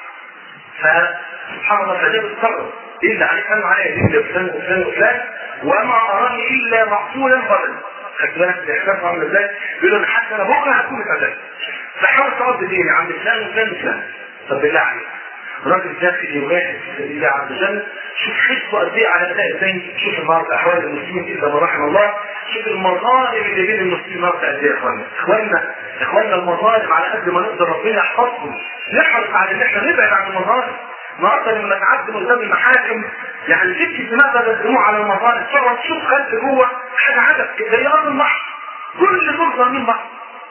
فسبحان الله فجاب القرر ايه اللي عليك قال له عليا ديون لفلان وفلان وفلان وما اراني الا مقتولا غدا خدت بالك الاحساس عامل ازاي؟ بيقول له حتى انا بكره هكون اتقتلت فحاول تقضي ديني عند فلان وفلان وفلان طب بالله عليك راجل داخل يواجه في سبيل الله عز وجل شوف حرصه قد ايه على اداء الدين شوف النهارده احوال المسلمين الا ما رحم الله شوف المظالم اللي بين المسلمين النهارده قد ايه يا اخوانا اخوانا اخوانا المظالم على قد ما نقدر ربنا يحفظهم نحرص على ان احنا نبعد عن المظالم النهارده لما تعدي من قدام المحاكم يعني تبكي الدماء بدل الدموع على المظالم تقعد تشوف خلف جوه حاجه عدد زي ارض البحر كل دول ظالمين بعض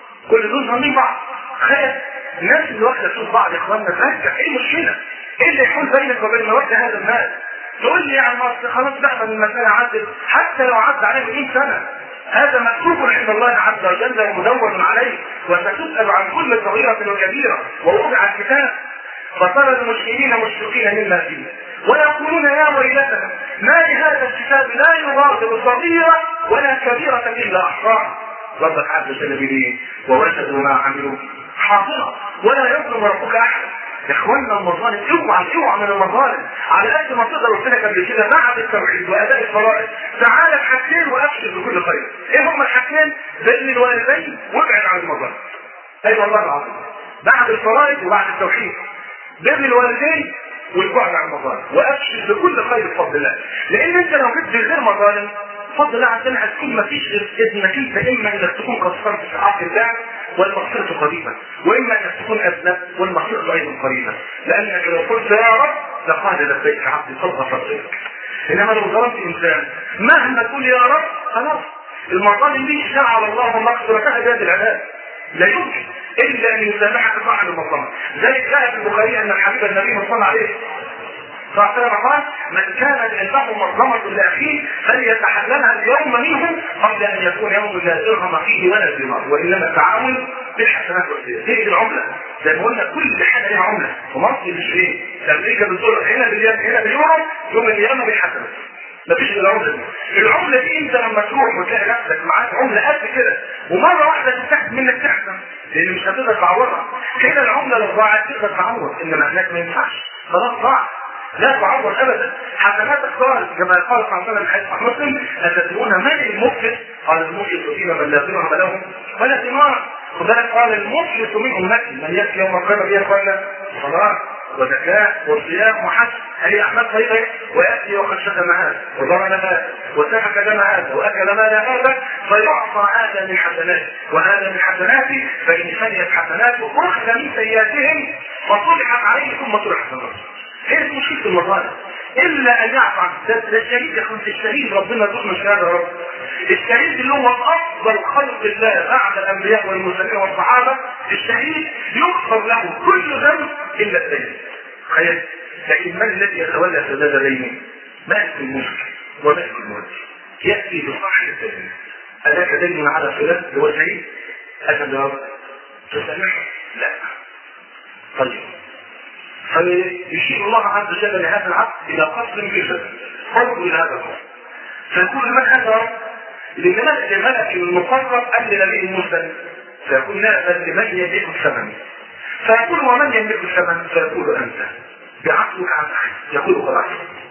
كل دول ظالمين بعض تخيل الناس اللي واخده تشوف بعض يا اخوانا ترجع ايه المشكله؟ ايه اللي يحول بينك وبين مودة هذا الناس؟ تقول لي يعني ما خلاص بقى من المسألة عدت حتى لو عدى عليه 100 سنة هذا مكتوب عند الله عز وجل ومدون عليه وستسأل عن كل صغيرة وكبيرة ووضع الكتاب فترى المسلمين مشفقين مما فيه ويقولون يا ويلتنا ما لهذا الكتاب لا يغادر صغيرة ولا كبيرة إلا أحصاها ربك عز وجل بيه ووجدوا ما عملوا حاضرة ولا يظلم ربك أحد يا اخوانا المظالم اوعى اوعى من المظالم على قد ما تقدر قلت لك قبل كده بعد التوحيد واداء الفرائض تعالى الحاجتين وابشر بكل خير ايه هما الحاجتين؟ بين الوالدين وابعد عن المظالم ايوه والله العظيم بعد الفرائض وبعد التوحيد بين الوالدين والبعد عن المظالم وابشر بكل خير بفضل الله لان انت لو جيت بغير مظالم بفضل الله عز وجل هتكون ما فيش غير انك انت اما انك تكون قصرت في حق الله والمغفرة قريبة واما انك تكون اذنب والمغفرة ايضا قريبة لانك لو قلت يا رب لقال لبيك عبدي قد غفرت لك انما لو ظلمت انسان مهما تقول يا رب خلاص المظالم دي جعل الله مغفرتها بيد العباد لا يمكن الا ان يسامحك صاحب المظلمه ذلك جاء في البخاري ان الحبيب النبي صلى الله عليه صلى الله عليه وسلم قال من كان عنده مظلمة لأخيه فليتحللها اليوم منه قبل أن يكون يوم لا درهم فيه ولا دينار وإنما التعامل بالحسنات والسيئات هي دي العملة زي ما قلنا كل حاجة ليها عملة في مصر مش ايه أمريكا بالدولار هنا باليوم هنا باليورو يوم القيامة بالحسنات مفيش الا العمله دي العمله دي انت لما تروح وتلاقي نفسك معاك عمله قد كده ومره واحده تستحق منك تحسن لان مش هتقدر تعوضها كده العمله لو ضاعت تقدر تعوض انما هناك ما ينفعش خلاص ضاعت لا تعوض ابدا حسناتك ضاعت كما قال صلى الله عليه وسلم في حديث مسلم اتدرون من المفلس قال المفلس فيما من لا درهم له ولا ثمار وذلك قال المفلس من امتي من ياتي يوم القيامه بها قال صلاه وزكاة وصيام وحج هذه أعمال طيبة ويأتي وقد شتم هذا وضرب هذا وسفك دم هذا وأكل مال هذا فيعطى هذا من حسناته وهذا من حسناته فإن فنيت حسناته أخذ من سيئاتهم فطرحت عليه ثم طرحت النار هي دي مشكلة المظالم إلا أن يعفو عن ده ده الشهيد يا أخوان الشهيد ربنا يرزقنا الشهادة يا رب الشهيد اللي هو أفضل خلق الله بعد الأنبياء والمرسلين والصحابة الشهيد يغفر له كل ذنب إلا الدين تخيل لكن من الذي يتولى سداد دينه؟ مالك الملك ومالك الملك يأتي بصاحب الدين ألاك دين على فلان هو شهيد أجل يا رب تسامحه؟ لا طيب فيشير الله عز وجل لهذا العبد الى قصر في الجسد فرض الى هذا القصر فيقول من هذا لملك لملك المقرب ام لنبي المرسل فيقول لا بل لمن يملك الثمن فيقول ومن يملك الثمن فيقول انت بعقلك عن احد يقول قد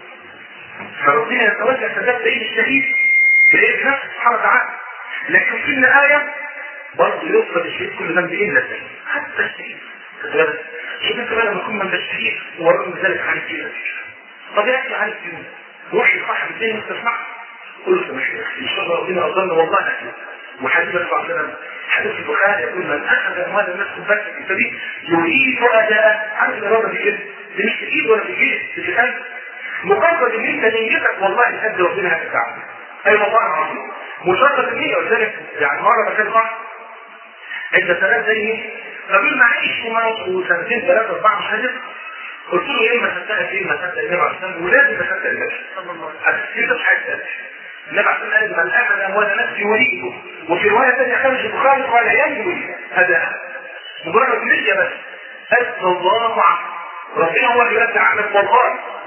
فربنا يتوجه سداد بين الشهيد باذن نفسه سبحانه وتعالى لكن في النهايه برضه يغفر الشهيد كل ذنب الا الشهيد حتى الشهيد شوف انت بقى لما تكون من الشهيد ورغم ذلك عن الدين طب يا اخي عن الدين روح لصاحب الدين انت تسمع قل له سامح ان شاء الله ربنا اظن والله اكيد وحديث النبي صلى الله عليه وسلم حديث البخاري يقول من اخذ اموال الناس بس في سبيل يريد اداء عارف الاراده دي كده دي مش في ايد ولا في جيب دي في قلب مجرد ان انت نيتك والله قد ربنا هتتعب اي والله العظيم مجرد النية ولذلك يعني مرة كان صح انت ثلاث زي فبيقول معيش وسنتين ثلاثة أربعة مش هجر قلت له يا اما صدقت يا اما صدق النبي عليه الصلاه ولازم اصدق النبي صلى الله عليه وسلم انت مش عايز النبي عليه الصلاه والسلام قال من اخذ اموال نفسي وليه وفي روايه ثانيه خرج البخاري قال ينوي هذا مجرد نية بس أسأل الله عنه ربنا هو اللي يرجع عنك والله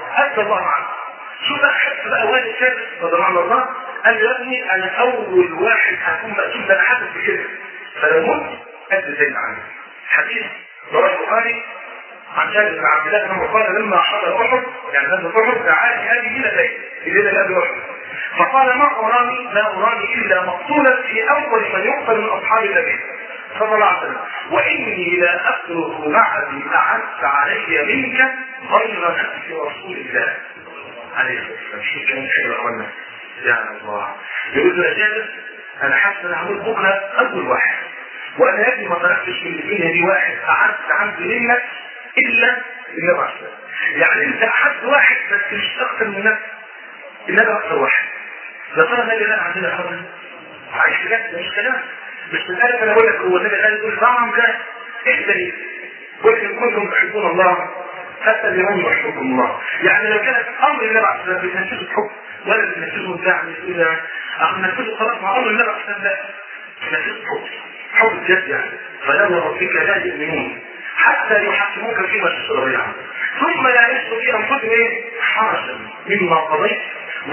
ادى الله عنه شوف بقى حس بقى والد ثابت رضي الله عنه الله قال له يا ابني انا اول واحد هكون مقتول ده انا حاسس بكده فلو مت ادى زي عني حديث رواه البخاري عن جابر بن عبد الله انه قال لما حضر احد يعني غزوه احد دعاني هذه ليلتين الليله اللي قبل احد فقال ما اراني ما اراني الا مقتولا في اول من يقتل من اصحاب النبي صلى الله عليه وسلم واني لا اترك بعدي اعز علي منك غير نفس رسول الله عليه الصلاه والسلام شوف كلام حلو يا اخوانا يا الله يقول له يا جابر انا حاسس ان هموت بكره اول واحد وانا يا ابني ما تركتش من الدنيا دي واحد اعز عندي منك الا النبي عليه الصلاه يعني انت احد واحد بس مش اكثر من النبي النبي اكثر واحد يا ترى النبي لا عندنا خبر عايش بجد مش كلام مش من قالك انا بقول لك هو النبي قال يقول نعم ده احذري قل ان كنتم تحبون الله حتى لمن يحبكم الله يعني لو كانت امر النبي عليه الصلاه والسلام بتنفذه الحب ولا بتنفذه بتاع كده اخ ننفذه خلاص مع امر النبي عليه الصلاه والسلام لا تنفذه حب حب الجد يعني فلا ربك لا يؤمنون حتى يحكموك فيما تشتري بينهم ثم لا يجدوا في انفسهم ايه حرجا مما قضيت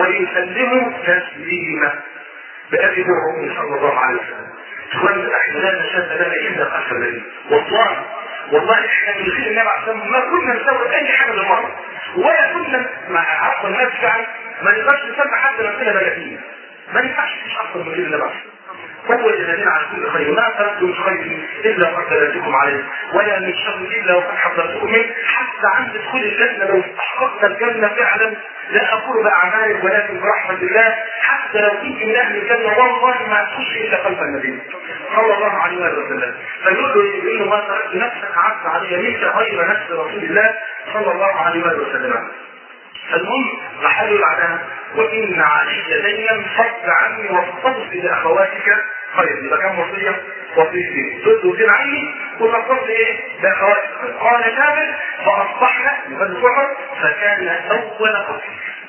ويسلموا تسليما بأبي هو صلى الله عليه وسلم اخوان احنا لا نشهد لنا الا خلف النبي والله والله احنا من غير النبي عليه الصلاه والسلام ما كنا نسوي اي حاجه للمره ولا كنا مع عفوا الناس فعلا ما نقدرش نسمى حتى نفسنا بلدين ما ينفعش مش اكثر من غير النبي عليه الصلاه هو الذين على كل خير ما تركتم خير الا قد دلتكم عليه ولا من شر الا وقد حضرتكم منه حتى عند دخول الجنه لو استحققت الجنه فعلا لا اقول باعمالك ولكن برحمه الله حتى لو كنت من اهل الجنه والله ما تخش الا قلب النبي صلى الله عليه وسلم فيقول له يقول له ما تركت نفسك عبد علي منك غير نفس رسول الله صلى الله عليه وسلم فالمهم رحلوا بعدها وإن عليك دينا فض عني واتصل لأخواتك خير يبقى كم وصية؟ وصيتين ضد وزين عني وتصل ايه؟ لأخواتك قال جابر فأصبحنا يبقى سحر فكان أول قتل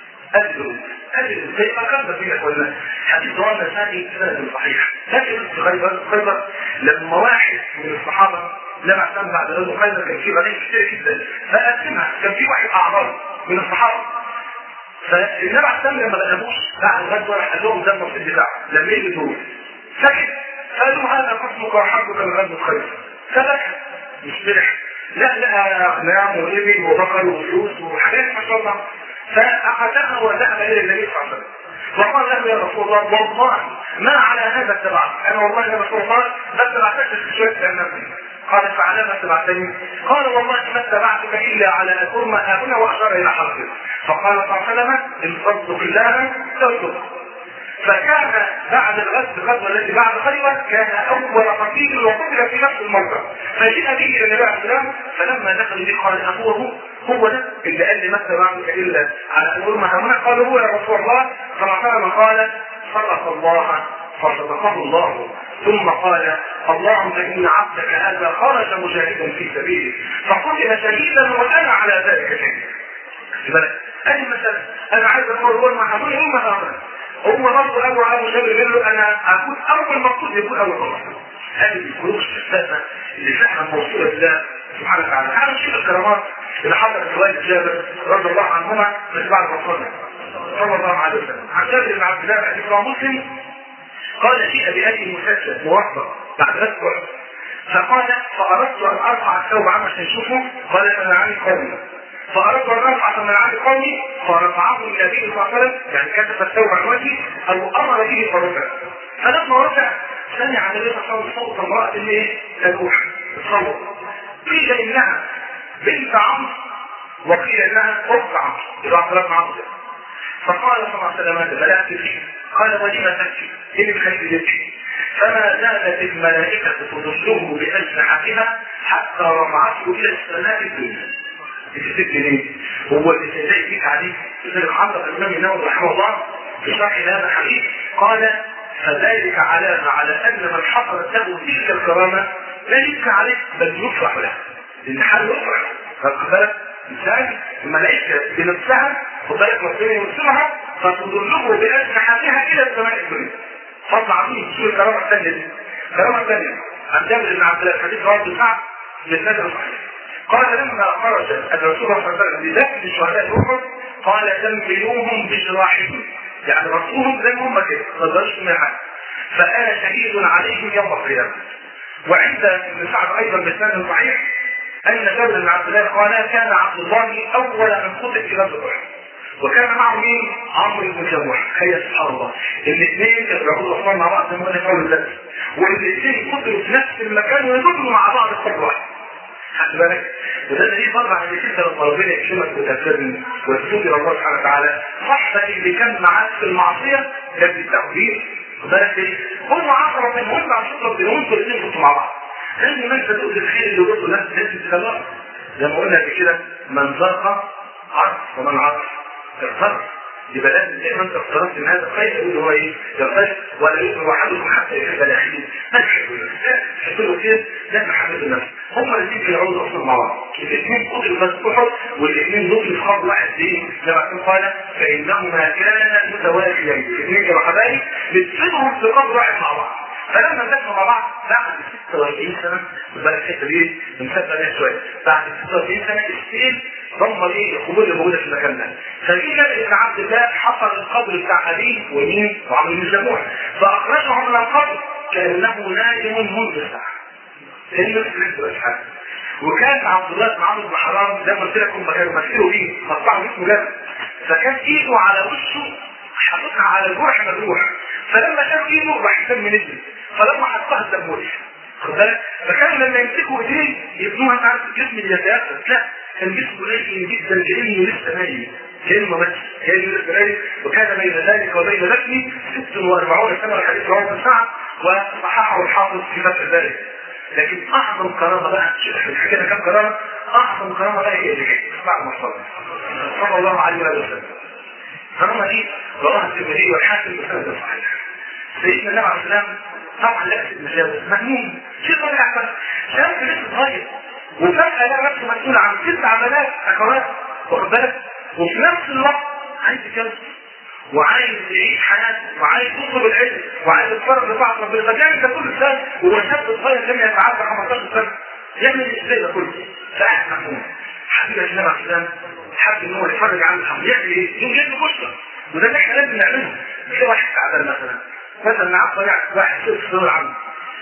أجل أجل زي ما كان فينا قلنا حديث رواه النسائي سنة صحيح لكن في خيبر خيبر لما واحد من الصحابة لما اعتمد بعد غزوة خيبر كان في غنيمة كتير جدا فقسمها كان في واحد أعرابي من الصحابة فالنبي عليه السلام لما لقابوش بعد الغزوه راح قال لهم ده النصيب بتاعه لما يجي دول سكت قالوا هذا قسمك وحقك من غزوه خير فبكى مش فرح لا لقى اغنام وابل وبقر وفلوس وحاجات ما شاء الله فاخذها وذهب الى النبي صلى الله عليه وسلم وقال له يا رسول الله والله ما على هذا اتبعت انا والله يا رسول الله ما اتبعتكش في شويه جنبي قال فعلى ما اتبعتني قال والله ما اتبعتك الا على ان ارمى هنا واشار الى حرفه فقال صلى الله عليه وسلم ان تصدق الله تصدق فكان بعد الغزو الغزوه التي بعد خيبر كان اول قتيل وقتل في نفس الموقع فجيء به الى النبي عليه السلام فلما دخل به قال ابوه هو ده اللي قال لي ما اتبعتك الا على ان ارمى هنا قال هو يا رسول الله صلى الله عليه وسلم قال صدق الله فصدقه الله ثم قال اللهم ان عبدك هذا خرج مجاهدا في سبيلك فقتل شهيدا وانا على ذلك شهيد بالك ادي مثلا انا عايز اقول هو ما حصل هم هذا هو برضه ابو ابو جابر يقول له انا اكون اول مقصود يكون اول مقصود هذه الفروق الشفافه اللي فعلا موصوله بالله سبحانه وتعالى تعالوا نشوف الكرامات اللي حصلت لوالد جابر رضي الله عنهما بس بعد ما صلى صلى الله عليه وسلم عن جابر بن عبد الله حديث مسلم قال جيء بأبي مسجد موفق بعد غزوة فقال فأردت أن أرفع الثوب عما يشوفه قال فمنعني قومي فأردت أن أرفع فمنعني قومي فرفعه النبي صلى الله عليه وسلم يعني كشف الثوب عن وجهي أو أمر به فرفع فلما رفع سمع النبي صلى الله عليه وسلم صوت امرأة ايه؟ تلوح تصور قيل إنها بنت عمرو وقيل إنها أخت عمرو إذا أخبرت عمرو فقال صلى الله عليه وسلم فلا تبكي قال ولم تبكي إني بخير يبكي فما زالت الملائكة تضله بأجنحتها حتى رفعته إلى السماء الدنيا الست ليه؟ هو اللي زي فيك عليه مثل الحضر الإمام النووي رحمه الله في شرح هذا الحديث قال فذلك علامة على أن من حصلت له تلك الكرامة لا يبكى عليه بل يفرح له لأن حال يفرح فقد بالك إنسان الملائكة بنفسها وذلك ربنا يرسلها فتضله بأجنحتها إلى السماء الدنيا فضل عظيم شو الكرامة الثانية دي الكرامة الثانية عن جابر بن عبد الله الحديث رواه بن سعد من نادر صحيح قال لما خرج الرسول صلى الله عليه وسلم لذكر شهداء احد قال تنبلوهم بجراحهم يعني رسولهم زي ما هم كده ما تقدرش من حاجه فانا شهيد عليهم يوم القيامه وعند ابن سعد ايضا بسند صحيح ان جابر بن عبد الله قال كان عبد الله اول من قتل في غزوه احد وكان معه مين؟ عمرو بن جموح هي سبحان الله الاثنين كانوا بيعبدوا الاصنام مع بعض زي ما قلنا في اول الدرس والاثنين قتلوا في نفس المكان ويدخلوا مع بعض في قبر واحد خد بالك وده دليل طبعا ان انت لما ربنا يكرمك وتفهم وتتوب الى الله سبحانه وتعالى صاحبك اللي كان معاك في المعصيه ده بالتعبير خد بالك ايه؟ هم عشرة من هم عشان ربنا وانتوا الاثنين كنتوا مع بعض لازم انت تقول الخير اللي وصل الناس لازم تتبعه زي ما قلنا قبل كده من ذاق عرف ومن عرف اغتر يبقى لازم دائما انت اقتربت من هذا الخير يقول هو ايه؟ يغتر ولا يؤمن احدكم حتى يحب الاخرين ما تحبوا تحب له خير لا محبه النفس هم الاثنين بيعودوا اصلا مع بعض الاثنين قتلوا بس احد والاثنين دول في خط واحد ليه؟ كما كان قال فانهما كانا متوافيين الاثنين كانوا حبايب بتصيبهم في قبر واحد مع بعض فلما انتهوا مع بعض بعد 46 سنه بقى الحته دي بنسبق عليها شويه بعد 46 سنه السيل دمر ايه القبور اللي موجوده في المكان ده فجي جابر بن عبد الله حفر القبر بتاع ابيه ومين وعمرو بن جموح فاخرجه من القبر كانه نايم منذ ساعه كانه في حاجه وكان عبد الله بن عمرو بن حرام زي ما قلت لكم ما كانوا مثلوا بيه قطعوا جسمه جامد فكان ايده على وشه حاططها على الجرح مجروح فلما شاف ايده راح الدم نزل فلما حطها الدم وقف خد بالك فكانوا لما يمسكوا ايديه يبنوها انت عارف الجسم اللي يتيأسس لا كان جسمه لين جدا كانه لسه نايم كانه مات كانه لسه نايم وكان بين ذلك وبين دفنه 46 سنه الحديث رواه ابن سعد وصححه الحافظ في فتح ذلك لكن اعظم كرامه بقى شوف الحكايه كام كرامه اعظم كرامه بقى هي اللي جايه بعد ما صلى صلى الله عليه وسلم الكرامه دي رواها الترمذي والحاكم بسند صحيح سيدنا النبي عليه السلام طبعا لابس المجاوز مجنون شيء طبيعي بس شاب لسه صغير وفجأة لقى نفسه مسؤول عن ست عملات أخوات واخد بالك وفي نفس الوقت عايز يتجوز وعايز يعيش حياته وعايز يطلب العلم وعايز يتفرج لطاعة ربنا فبيعمل ده كل سنة وهو شاب صغير لم يتعدى 15 سنة يعمل ازاي ده كله؟ فقاعد مجنون حبيبي النبي عليه السلام حب ان هو يتفرج عن الحمد يعمل ايه؟ يوم جايب بشرى وده اللي احنا لازم نعمله في واحد تعبان مثلا مثلا معاه طريق واحد في الصدور العام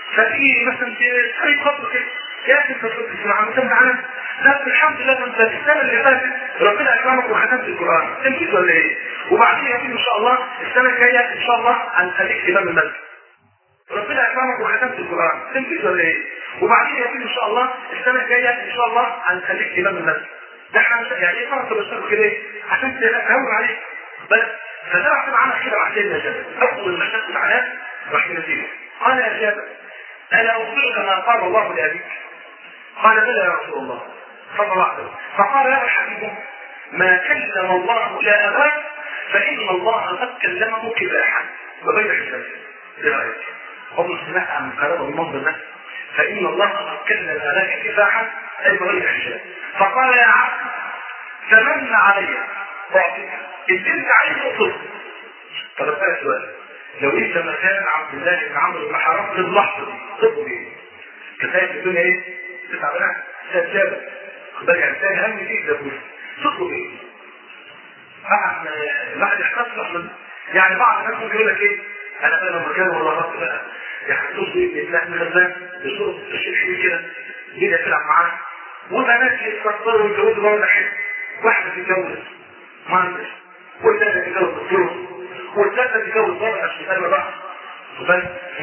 ففي مثلا في خطوه كده يا اخي انت كنت في العام انت معانا لا الحمد لله انت السنه اللي فاتت ربنا اكرمك وختمت القران تمشي ولا ايه؟ وبعدين يا ان شاء الله السنه الجايه ان شاء الله هنخليك امام المسجد ربنا اكرمك وختمت القران تمشي ولا ايه؟ وبعدين يا ان شاء الله السنه الجايه ان شاء الله هنخليك امام المسجد ده احنا يعني ايه فرصه بشتغل كده ايه؟ عشان تهون عليك بس فده راح معانا كده مع سيدنا جابر اول ما شفت معناه راح نسيبه قال يا جابر الا اخبرك ما قال الله لابيك قال بلى يا رسول الله صلى الله عليه وسلم فقال يا الحبيب ما كلم الله يا اباك فان الله قد كلمه كفاحا وغير حساب ايه رايك؟ هم سمعت عن كلام المنظر ده فان الله قد كلم اباك كفاحا اي بغير حساب فقال يا عبد تمنى علي اعطيك اللي انت عايزه اطلبه طب اسالك سؤال لو انت مكان عبد الله بن عمرو بن حرام في اللحظه دي تطلب ايه؟ كفايه الدنيا ايه؟ تسعة بنات سجادة خد بالك يعني اهم شيء ده كله تطلب ايه؟ بعد بعد احساس لحظه يعني بعض الناس ممكن يقول لك ايه؟ انا بقى لما كان والله رب بقى يعني تطلب ايه؟ بإسلام غزان بصوره تشيل حلو كده جينا تلعب معاه وبنات يتكسروا ويتجوزوا برضه حلو واحده تتجوز مهندس والثالثه تتجوز دكتور والثالثه تتجوز ضابط عشان يسلم بعض بس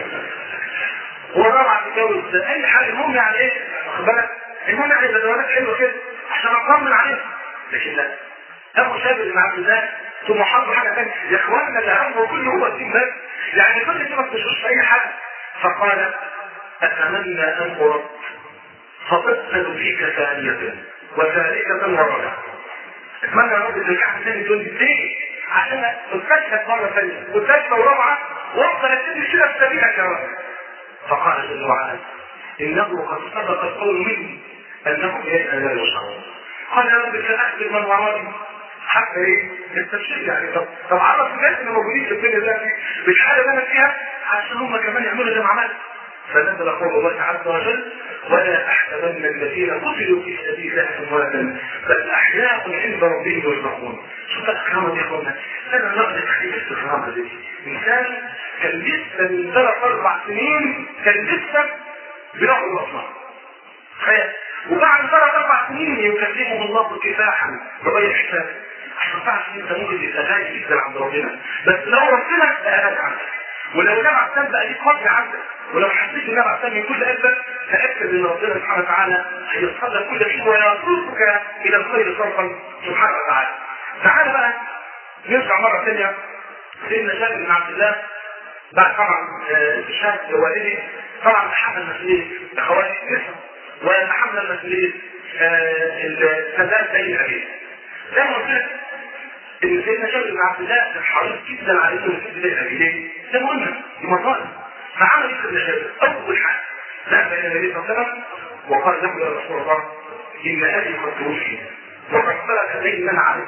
والرابعه تتجوز اي حاجه المهم يعني ايه واخد بالك المهم يعني بدوانات حلوه كده عشان اطمن عليها لكن لا ابو شاب بن عبد الله ثم حط حاجه ثانيه يا اخواننا ده همه كله هو الدين بس يعني كل كده ما بتشوفش في اي حاجه فقال اتمنى ان ارد فتقتل فيك ثانيه وثالثه ورابعه اتمنى يا رب ترجعني تاني تقول لي ليه؟ عشان استشهد مره ثانيه وثالثه ورابعه وافضل ابتدي كده في سبيلك يا رب فقال جل وعلا انه قد سبق القول مني انهم الينا لا يشعرون قال يا رب ساخبر من ورائي حتى ايه؟ التبشير يعني طب طب عرف الناس اللي موجودين في الدنيا دلوقتي بالحاله اللي انا فيها عشان هم كمان يعملوا زي ما عملت فنزل قول الله عز وجل ولا تحسبن الذين قتلوا في سبيل الله امواتا بل احياء عند ربهم يرزقون شوف الاكرام يا اخوانا انا نقدر تحقيق الاستكرام دي مثال كان لسه من ثلاث اربع سنين كان لسه بنعبد الاصنام تخيل وبعد ثلاث اربع سنين يكلمهم الله كفاحا بغير حساب عشان تعرف ان انت ممكن تبقى غالي جدا عند ربنا بس لو ربنا اهلك عنك ولو النبي عليه السلام بقى ليك فضل عندك ولو حسيت النبي عليه السلام من كل قلبك تاكد ان ربنا سبحانه وتعالى هيصل لك كل شيء ويصرفك الى الخير صرفا سبحانه وتعالى. تعال بقى نرجع مره ثانيه سيدنا جابر بن عبد الله بعد طبعا استشهاد والده طبعا تحمل مسؤوليه اخواتي لسه ويتحمل مسؤوليه السداد بين ابيه. زي ما قلت لك ان سيدنا جابر بن عبد الله كان حريص جدا على انه يسد بين ابيه ليه؟ زي ما قلنا دي مصائب فعمل ايه سيدنا جابر؟ اول حاجه ذهب الى النبي صلى الله عليه وسلم وقال له يا رسول الله ان ابي قد توفي وقد ترك دينا عليه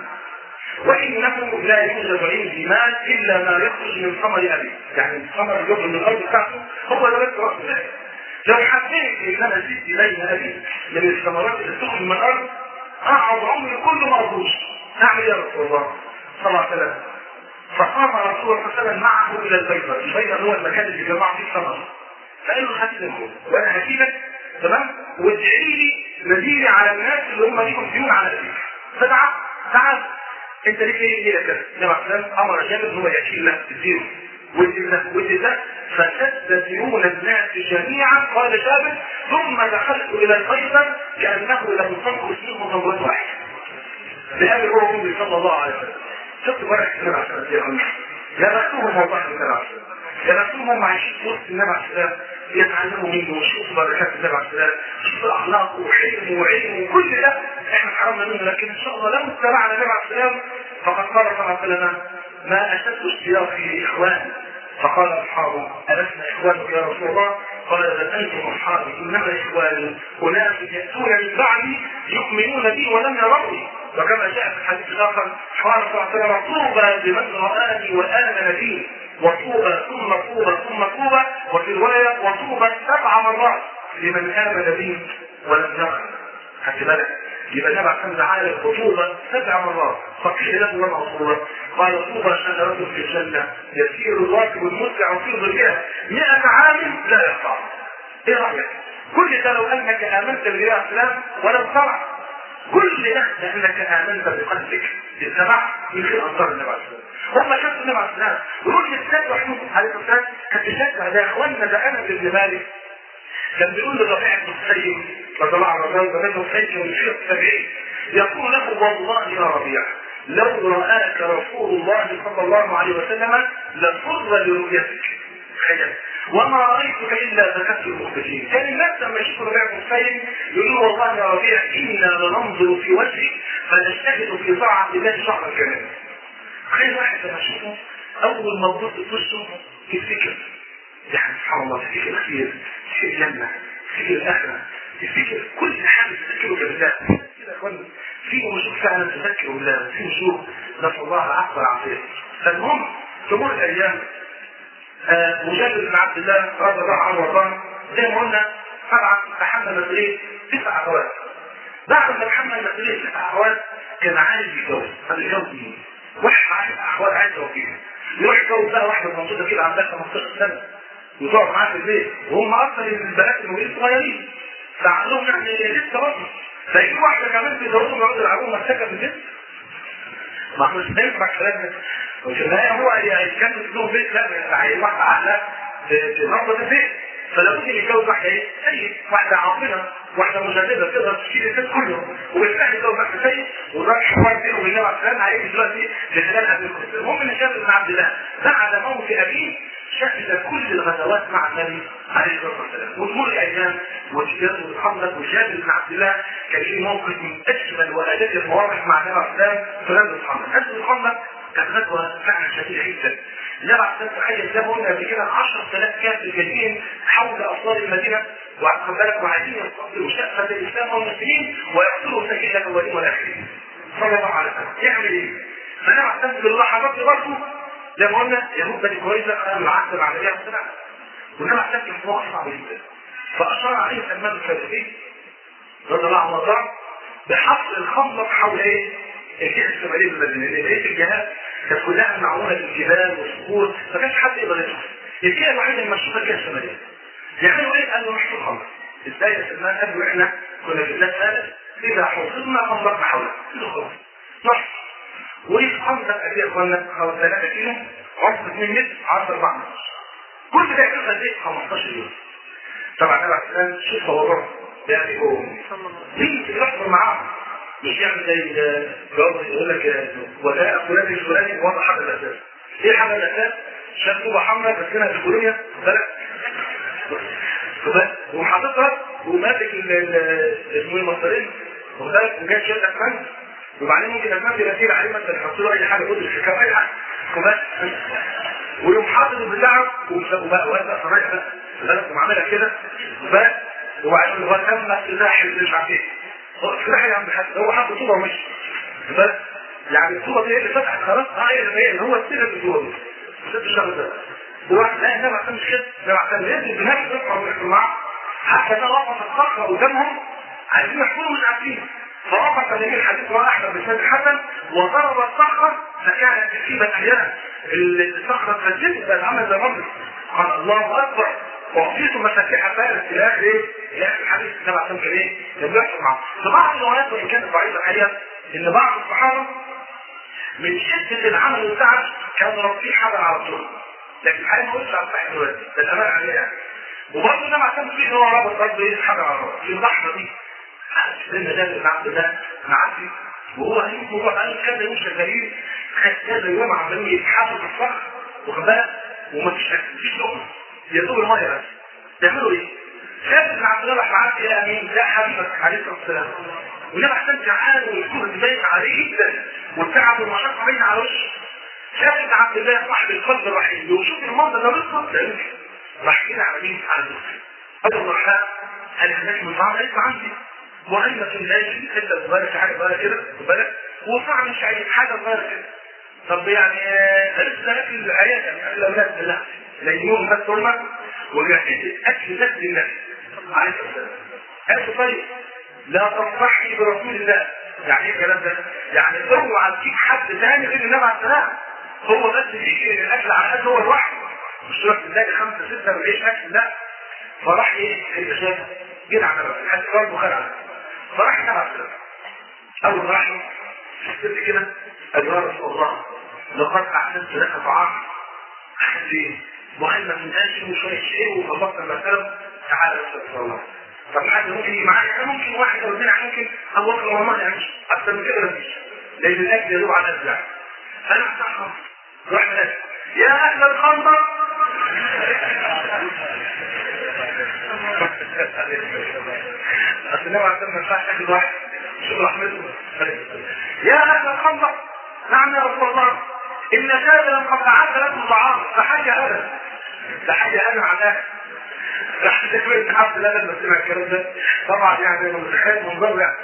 وانه لا يوجد عندي مال الا ما يخرج من ثمر ابي يعني الثمر اللي يخرج من الارض بتاعته هو ده بس راس المال لو حبيت ان انا ازيد بين ابي من الثمرات اللي تخرج من الارض اقعد عمري كله ما اقضوش اعمل ايه يا رسول الله صلى الله عليه وسلم فقام رسول الله صلى الله عليه وسلم معه الى البيضة البيضة هو المكان اللي جمعوا فيه الثمر فقال له هات لي وانا هسيبك تمام وادعي لي نذيري على الناس اللي هم ليهم ديون على ابيك فدعا تعال انت ليك ايه ليه كده النبي عليه السلام امر جابر ان هو يحكي له الدين ودي ده ودي ده فسد ديون الناس جميعا قال جابر ثم دخلت الى البيضة كانه لم تنقص منه تمرة واحده بهذا هو النبي صلى الله عليه وسلم شفت ورقه النبي عليه السلام يا بختهم والله النبي عليه السلام يا بختهم عايشين في وسط النبي عليه السلام يتعلموا منه ويشوفوا بركات النبي عليه السلام يشوفوا اخلاقه وحلمه وعلمه وكل ده احنا حرمنا منه لكن ان شاء الله لو اتبعنا النبي عليه السلام فقد قال صلى الله عليه وسلم ما اشد اشتياقي لاخواني فقال اصحابه ألسنا اخوانك يا رسول الله قال بل انتم اصحابي انما اخواني اناس ياتون من بعدي يؤمنون بي ولم يروني وكما جاء في الحديث الاخر قال صلى الله عليه وسلم طوبى لمن رآني وآمن بي وطوبى ثم طوبى ثم طوبى وفي رواية وطوبى سبع مرات لمن آمن بي ولم يرى خدت بالك يبقى النبي عليه الصلاه عالم خطوبه سبع مرات فقيل له وما خطوبه قال خطوبه شجره في الجنه يسير الراكب المسرع في ظلها 100 عام لا يقطع ايه رايك؟ كل ده لو انك امنت بالله عليه السلام ولم ترى كل ده لانك امنت بقلبك اتبعت من غير انصار النبي عليه السلام هم شافوا النبي عليه السلام يقول لي السيد محمود عليه الصلاه والسلام كانت تشجع ده يا اخوانا ده انا بن مالك كان بيقول لرفيع بن السيد رضي الله عنه وارضاه بن السيد من شيخ التابعين يقول له والله يا ربيع لو رآك رسول الله صلى الله عليه وسلم لفر لرؤيتك تخيل وما رأيتك إلا ذكرت المخبتين كان الناس لما يشوفوا ربيع بن السيد يقولوا والله يا ربيع إنا لننظر في وجهك فنجتهد في طاعة الله شهر كامل تخيل واحد لما يشوفه أول ما تبص في وشه تفتكر يعني سبحان الله تفتكر الخير تفتكر الجنة تفتكر الآخرة تفتكر كل حاجة تفتكره بالله كده يا اخوانا في وجوه فعلا تذكر بالله في وجوه نسأل الله العفو والعافية فالمهم تمر الأيام آه مجدد بن عبد الله رضي الله عنه وارضاه زي ما قلنا طبعا تحمل مسؤولية تسع أخوات بعد ما تحمل مسؤولية تسع أخوات كان عايز يتجوز هذا الجوز مين؟ واحد عايز أخوات عايز يوفيها يروح يتجوز بقى واحدة موجودة كده عندها 15 سنة وتقعد معاه في البيت وهم اصلا البنات الموجودين صغيرين فعندهم يعني لسه برضه فيجي واحده كمان تزوجهم يقعدوا يلعبوا مسكه في البيت ما هو مش هينفع الكلام ده وفي النهايه هو يتكلم لهم بيت لا عايز واحده عاقله تنظف البيت فلو ممكن يتجوز واحده ايه؟ سيد واحده عاقله واحده مجدده تقدر تشيل البيت كله وبالفعل يتجوز واحده سيد وراح حوار بينه وبين النبي عليه السلام هيجي دلوقتي لخلال ابي القدس المهم ان جابر بن عبد الله بعد موت ابيه شهد كل الغزوات مع النبي عليه الصلاه والسلام وتمر الايام وجابر بن حمزه وجابر بن عبد الله كان في موقف من اجمل واجل المواقف مع النبي عليه السلام في غزوه حمزه غزوه حمزه كانت غزوه فعلا شديده جدا النبي عليه السلام تخيل زي ما قلنا قبل كده 10000 كافر جايين حول اسوار المدينه وخد بالك وعايزين يستقبلوا شأفة الاسلام والمسلمين ويقتلوا سيد الاولين والاخرين صلى الله عليه وسلم يعمل ايه؟ فالنبي عليه السلام باللحظات دي برضه زي ما قلنا يهود بني قريظه خدوا العهد مع النبي عليه السلام والنبي عليه كان في موقف صعب جدا فاشار عليه سلمان الفارسي رضي الله عنه وارضاه بحفر الخندق حول ايه؟ الجهه الشماليه من المدينه لان بقيه الجهات كانت كلها معموله بالجبال والصخور ما كانش حد يقدر يدخل الجهه الوحيده المشهوره الجهه الشماليه يعملوا ايه؟ قالوا نحفر خندق ازاي يا سلمان قالوا احنا كنا في بلاد ثالث اذا حفظنا خندقنا حوله قالوا خلاص نحفر والخندق قد يا اخوانا 3 كيلو عرض 2 متر عرض 4 متر كل ده يعمل قد ايه 15 يوم طبعا انا بعد شوف هو يعني هو مين اللي يحضر معاه مش يعمل زي جواب يقول لك ولاء فلان الفلاني وضع حاجه الاساس ايه حاجه الاساس؟ شاف طوبه حمراء بسكنها في كولونيا بالك وحاططها وماسك اسمه المصدرين وذلك وجاي شويه اسمنت وبعدين ممكن اسمنت يبقى فيه عليه مثلا يحط له اي حاجه قدر الشكاوى اي حاجه وبس ويقوم حاطط البتاع وبقى وقت صراحه بقى بالك وعاملها كده وبس وبعدين هو تم افتتاح مش عارف ايه هو افتتاح يا عم الحاج هو حط طوبه ومشي بس يعني الطوبه دي اللي فتحت خلاص اه هي اللي هو استلم الطوبه دي ست الشهر ده وراح لا النبي عشان مش كده النبي عشان يدي بنفس الصفحه والجماعه حتى ده وقف الصخره قدامهم عايزين يحكموا مش عارفين فوقف النبي الحديث مع احمد بن سعد الحسن وضرب الصخره فكانت تسيب احيانا الصخره اتفجرت بقت عامله زي الرمل قال الله اكبر واعطيته مفاتيح فارس الى اخر ايه؟ الى اخر الحديث النبي عشان كان ايه؟ كان بيحصل معه في بعض الروايات وان كانت ضعيفه الحقيقه ان بعض الصحابه من شده العمل والتعب كانوا رابطين حجر على طول لكن الحقيقه ما قلتش على الصحيح دلوقتي ده الامان عليه يعني وبرضه النبي عشان فيه ان هو رابط برضه ايه حجر على طول في اللحظه دي سيدنا جابر بن عبد الله معدي وهو هيموت وهو بقى كذا يوم شغالين خد كذا يوم عمالين يتحاسبوا في الصخر واخد بالك ومفيش مفيش لقمه يا دوب الميه بس تعملوا ايه؟ شاف ابن عبد الله راح معاك يا امين ده حبيبك عليه الصلاه والسلام ونبقى احسن جعان والكون باين عليه جدا والتعب والمشقه باين على وشه شاف ابن عبد الله صاحب القلب الرحيم وشوف المنظر ده بالظبط ده يمكن راح كده على مين على الدكتور قال الرحمن هل هناك من طعام ليس عندي وعلمة الناجي حتة صغيرة في حاجة صغيرة كده خد بالك وطعم مش عايز حاجة صغيرة كده طب يعني لسه اكل العيال يعني الاولاد لا ليمون بس هم وجهزت اكل بس للناس عليه السلام قال طيب لا تفرحي برسول الله يعني ايه الكلام ده؟ يعني اوعى تجيب حد ثاني غير النبي عليه السلام هو بس يشيل الاكل على قد هو لوحده مش تروح تلاقي خمسه سته ما يعيش اكل لا فراح ايه انت شايف جه على النبي حتى برضه خد على فراح النبي عليه السلام اول ما راح الست كده قال يا رسول الله لقد اعتدت لك طعام حسين مهمة من أجل وشوية شيء وخلصنا المسألة تعالى استغفر الله طب حد ممكن يجي معايا ممكن واحد او اثنين ممكن او واحد او ما يعملش اكثر من كده مفيش لان الاكل يدور على الازرع فانا افتح رحت ناس يا اهل الخندق اصل النبي عليه الصلاه والسلام اكل واحد شوف رحمته يا اهل الخندق نعم يا رسول الله ان جابرا قد بعث لكم طعام فحاجه ابدا ده حاجه ابدا معناها راح تكبر ابن عبد الله لما سمع الكلام ده طبعا يعني انا متخيل منظر يعني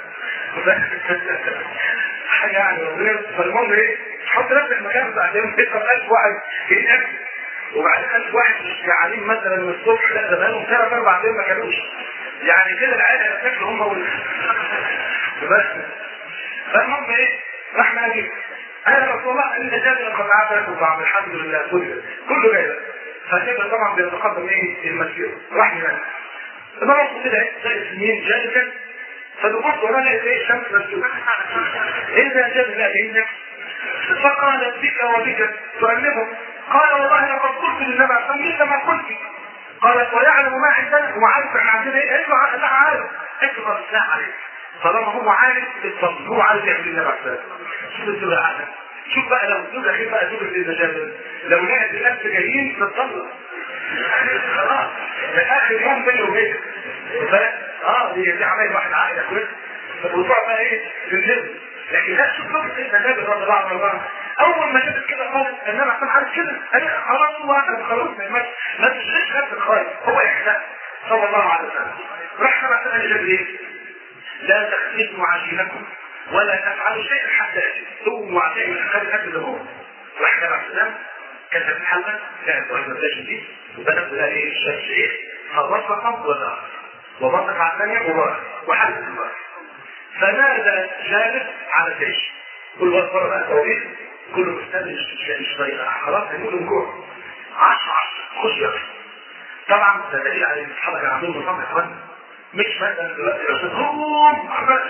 حاجه يعني ربنا فالمهم ايه حط نفسك مكان بعدين تسال 1000 واحد في اكل وبعدين 1000 واحد مش جعانين مثلا من الصبح لا ده بقالهم ثلاث اربع ايام ما كانوش يعني كده العيله بتاكل هم وال بس فالمهم ايه راح نادي انا يا رسول الله ان جابر قد عاد لكم طعام الحمد لله كله كله جاي لك فكده طبعا بيتقدم ايه المسير راح هناك فبرضه كده زي سنين جالسا فدخلت ورانا ايه الشمس مسجود اذا جاب لا انك فقالت بك وبك تؤلمه قال والله لقد قلت للنبي عليه الصلاه ما قلت قالت ويعلم ما عندنا وعارف احنا عندنا ايه قلت له لا عارف قلت له لا عليك طالما هو عارف اتصل هو عارف يعمل النبي عليه الصلاه شوف الدنيا قاعده شوف بقى لو زوج اخير بقى زوج اذا جاب لو لقيت الالف جايين تتطلق خلاص ده اخر يوم بيني وبينك اه دي دي عمليه واحد عائله كويس الموضوع بقى ايه في الجسم لكن لا شوف لو سيدنا جابر رضي الله عنه اول ما شافت كده قالت انما عشان عارف كده قال خلاص هو عارف خلاص ما ما تشغلش نفسك خالص هو يحزن صلى الله عليه وسلم راح سمع سيدنا جبريل لا تختلفوا عشيرتكم ولا تفعلوا شيئا حتى يأتي ثم وعدين من خير الاكل له راح سمع السلام كانت في الحلقه كانت واحد ما دي وبدات لها ايه الشمس ايه فبصق وزار وبصق على الثانيه وبارك وحلت البارك فنادى جابر على الجيش كل واحد بره بقى توقيت كله مستني مش مش طريقه خلاص هيموت من جوع 10 10 خش يا طبعا ده دليل على ان الصحابه كانوا عندهم نظام يا اخوان مش مثلا دلوقتي لو هوم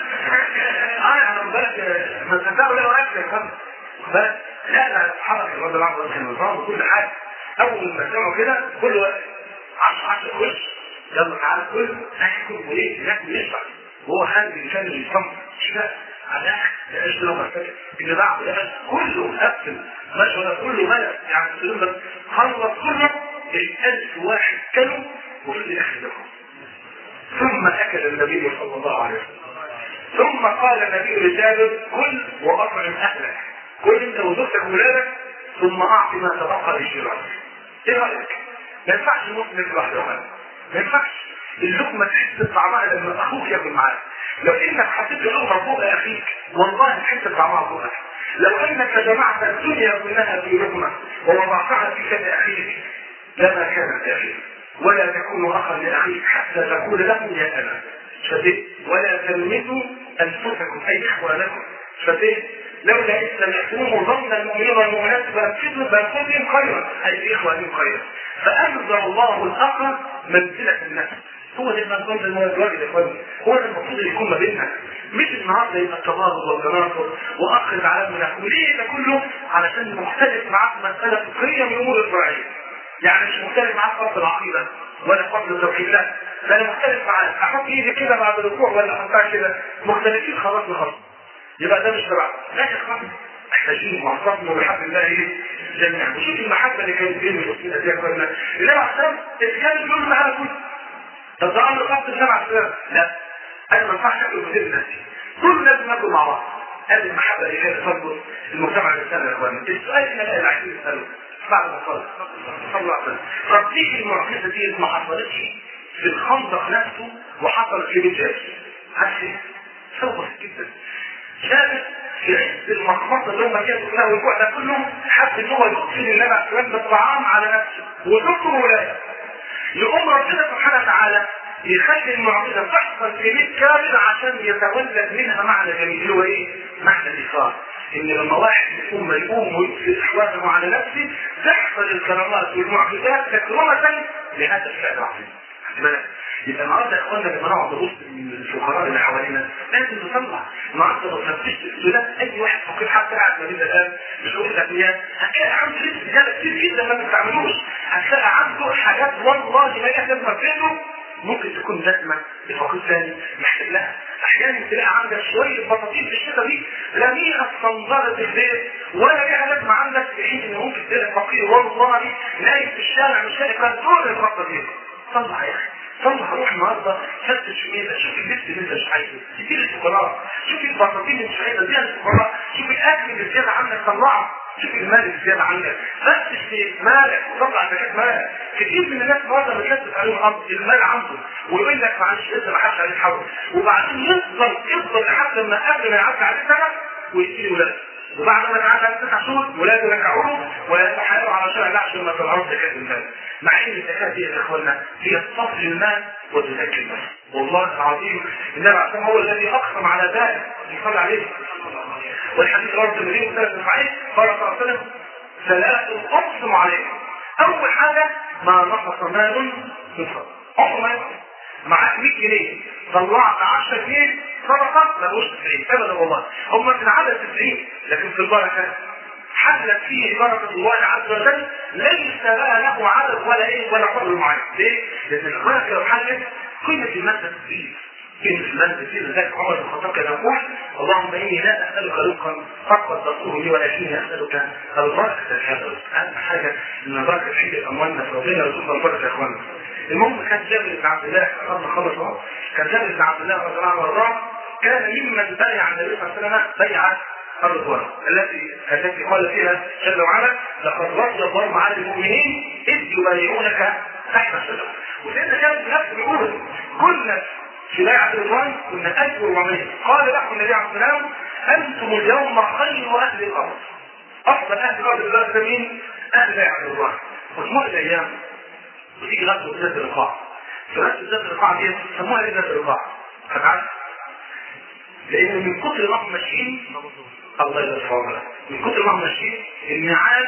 انا انا بالك ما تصدقوا لا اكل يا اخوان بس لا لا الصحابه كانوا رضي الله عنهم كان نظام وكل حاجه اول ما سمعوا كده كل واحد 10 10 خش يلا تعالى كل ناكل وليه ناكل يشبع وهو خارج الانسان اللي يصمم مش لا على ايش لو محتاج اللي بعد ده كله قفل ماشي ولا كله ملأ يعني تقول لك خلص كله الألف واحد كلوا وفي الآخر لهم ثم أكل النبي صلى الله عليه وسلم ثم قال النبي لجابر كل وأطعم أهلك كل أنت وزوجتك وولادك ثم أعطي ما تبقى لجيرانك إيه رأيك؟ ما ينفعش المسلم لوحده ما ينفعش اللقمة تحس بطعمها لما أخوك ياكل معاك لو انك حطيت لقمة فوق اخيك والله تحس بطعمها فوق اخيك لو انك جمعت الدنيا كلها في لقمة ووضعتها في كف اخيك لما كانت اخيك ولا تكون اخا لاخيك حتى تقول له يا انا شديد ولا تلمسوا انفسكم اي اخوانكم شديد لولا إذ سمعتموه ظن المؤمنين والمؤمنات بأنفسهم بأنفسهم خيرا أي في إخوانهم خيرا فأنزل الله الأخر منزلة النفس هو ده المنظوم ده الراجل يا اخواني هو ده المفروض يكون ما بيننا مش النهارده يبقى التواصل والتناصر واخر على من وليه ده كله علشان مختلف معاك مساله فقهيه من الامور الفرعيه يعني مش مختلف معاك فرض العقيده ولا فرض التوحيد لا ده انا مختلف معاك احط ايدي كده بعد الركوع ولا احطها كده مختلفين خلاص خلاص يبقى ده مش تبع لا يا اخوان محتاجين واعتصموا بحب الله ايه جميعا وشوف المحبه اللي كانت بين المسلمين دي يا اخوانا النبي عليه الصلاه والسلام كان معانا كله طب ده امر خاص سبع سنين لا انا ما ينفعش اكل بدين نفسي كل لازم ناكل مع بعض هذه المحبه اللي هي تفضل المجتمع الاسلامي يا اخوانا السؤال اللي انا عايزين نساله بعد ما صلى صلى الله عليه وسلم طب ليه المعجزه دي ما حصلتش في الخندق نفسه وحصلت في بيت جابر عارف ايه؟ سبب بسيط جدا جابر في عز المخمصه اللي هم كانوا فيها والجوع ده كله حب ان هو يدخل النبي عليه الصلاه بالطعام على نفسه وزوجته وولاده يقوم ربنا سبحانه وتعالى يخلي المعجزه تحصل في بيت كامل عشان يتولد منها معنى جميل اللي هو ايه؟ معنى الايثار ان لما واحد يقوم يقوم ويكفي احوالهم على نفسه تحصل الكرامات والمعجزات تكرمه لهذا الفعل العظيم يبقى النهارده يا اخوانا لما نقعد نبص الفقراء اللي حوالينا لازم نطلع النهارده لو فتشت السودان اي واحد فقير حتى قاعد ما بين الان مش هقول لك اياه هتلاقي عنده لبس زياده كتير جدا ما بتستعملوش هتلاقي عنده حاجات والله ما هي لازمه في بيته ممكن تكون لازمه لفقير ثاني محتاج لها احيانا تلاقي عندك شويه بطاطين في الشتاء دي رميها في صنزره البيت ولا ليها لازمه عندك في حين ان ممكن تلاقي فقير والله نايم في الشارع مش لاقي كان دور الفتره دي طلع يا اخي طلع روح النهارده فتش في ايه شوف اللبس اللي انت مش عايزه كتير الفقراء شوف البطاطين اللي مش عايزها دي الفقراء شوف الاكل اللي زياده عنك طلعه شوف المال اللي زياده عنك فتش في مالك وطلع زكاه مالك كتير من الناس النهارده بتلبس عليهم امر المال عنده ويقول لك معلش لسه ما حدش عليه حول وبعدين يفضل يفضل لحد لما قبل ما يعدي عليه سنه ويشتري ولاده وبعد ما تعدى على تسع شهور ولاده يرجعوا له ويتحايلوا على شرع الله عشان ما تظهرش زكاه المال مع ان الزكاه دي يا اخوانا هي تصل المال وتزكي الناس والله العظيم النبي عليه هو الذي اقسم على ذلك يصلي عليه والحديث رواه الترمذي وسند صحيح قال صلى الله عليه وسلم ثلاث اقسم عليكم اول حاجه ما نقص مال من صدقه عمره ما ينقص معاك 100 جنيه طلعت 10 جنيه صدقه ما بقوش 90 ابدا والله هم في العدد 90 لكن في البركه حلت فيه بركة الله عز وجل ليس بقى له عدد ولا ايه ولا قدر معين ليه؟ لأن البركة لو حلت قيمة المادة تزيد قيمة المادة تزيد لذلك عمر بن الخطاب كان يقول اللهم إني لا أسألك رزقا فقط تصوره لي ولكني أسألك البركة في هذا الرزق أهم حاجة إن البركة تحب أموالنا فربنا يرزقنا البركة يا إخواننا المهم كان جابر بن عبد الله قبل خلص اهو كان جابر بن عبد الله رضي الله عنه وارضاه كان ممن بايع النبي صلى الله عليه وسلم بيعه الرضوان التي التي قال فيها جل وعلا لقد رضي الله عن المؤمنين اذ يبايعونك تحت الشجره وسيدنا كان نفس بيقول كنا في بيعه الرضوان كنا 1400 قال لهم النبي عليه الصلاه والسلام انتم اليوم خير اهل الارض افضل اهل الارض دلوقتي مين؟ اهل لا يعبد الله وتمر الايام وتيجي غزوه ذات الرقاع في غزوه ذات الرقاع دي سموها ليه ذات الرقاع؟ عارف؟ لان من كتر ما هم ماشيين الله يرفعه من كتر ما هم ماشيين النعال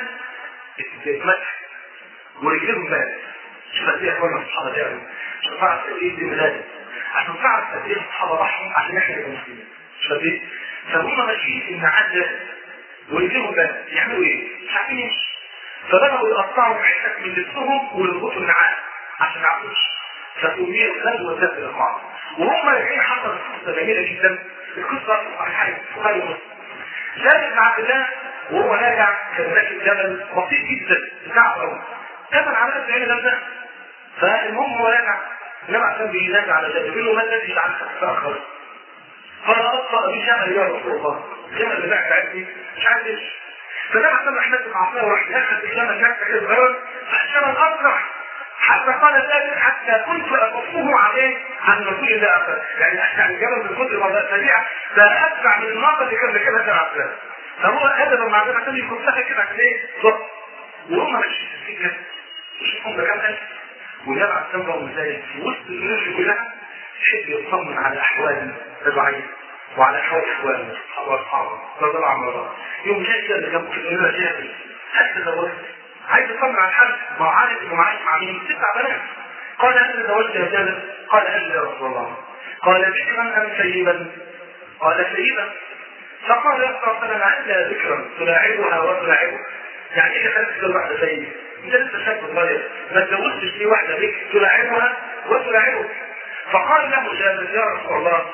اتمسح ورجلهم بقت شوف قد ايه يا اخوانا الصحابه دي يعني عشان تعرف قد ايه دي ميلاد عشان تعرف قد ايه الصحابه ضحوا عشان احنا نبقى مسلمين مش قد ايه فهم ماشيين النعال ده ورجلهم بقت يعملوا ايه؟ مش عارفين يمشوا فبدأوا يقطعوا حتت من لبسهم ويربطوا النعال عشان ما يعرفوش فتؤمير غزوة ذات الإقامة وهم راجعين حصلت قصة جميلة جدا القصة صحيحة بخاري ومسلم جابر بن عبد الله وهو راجع كان راكب جبل بسيط جدا بتاع قوي جبل على قد عين ده فالمهم هو راجع انما عشان بينادي على جبل بيقول له ما الذي جعلك تتاخر؟ قال اطفا بي جمل يا رسول الله الجمل اللي بعد عندي مش عارف ايش فده عشان احمد بن عفان وراح دخل في الجمل كان كده صغير فالجمل اسرع حتى قال ذلك حتى كنت اقصه عليه عن رسول الله اكثر يعني يعني الجبل من كتر ما بقى سريع ده اسرع من الناقه اللي كان راكبها كان عفان فهو ادبا مع ذلك عشان يكفها كده عشان ايه ضبط وهم ماشيين في السكه وشوفهم ده كام الف والنبي عليه السلام لهم ازاي في وسط الناس كلها يحب يطمن على احوال الرعيه وعلى احوال اخوانه واصحابه رضي الله عنهم يوم جاي كده جنبه في الدنيا جاهل حتى لو عايز يطمن على الحد ما هو عارف انه معاش مع مين تسع بنات قال هل تزوجت يا جابر؟ قال اجل يا رسول الله قال بكرا ام سيبا؟ قال سيبا فقال يا رسول الله عندها ذكرا تلاعبها وتلاعبه يعني ايه خليك تقول واحده سيد انت لسه شاب صغير ما تزوجتش ليه واحده بك تلاعبها وتلاعبه فقال له جابر يا رسول الله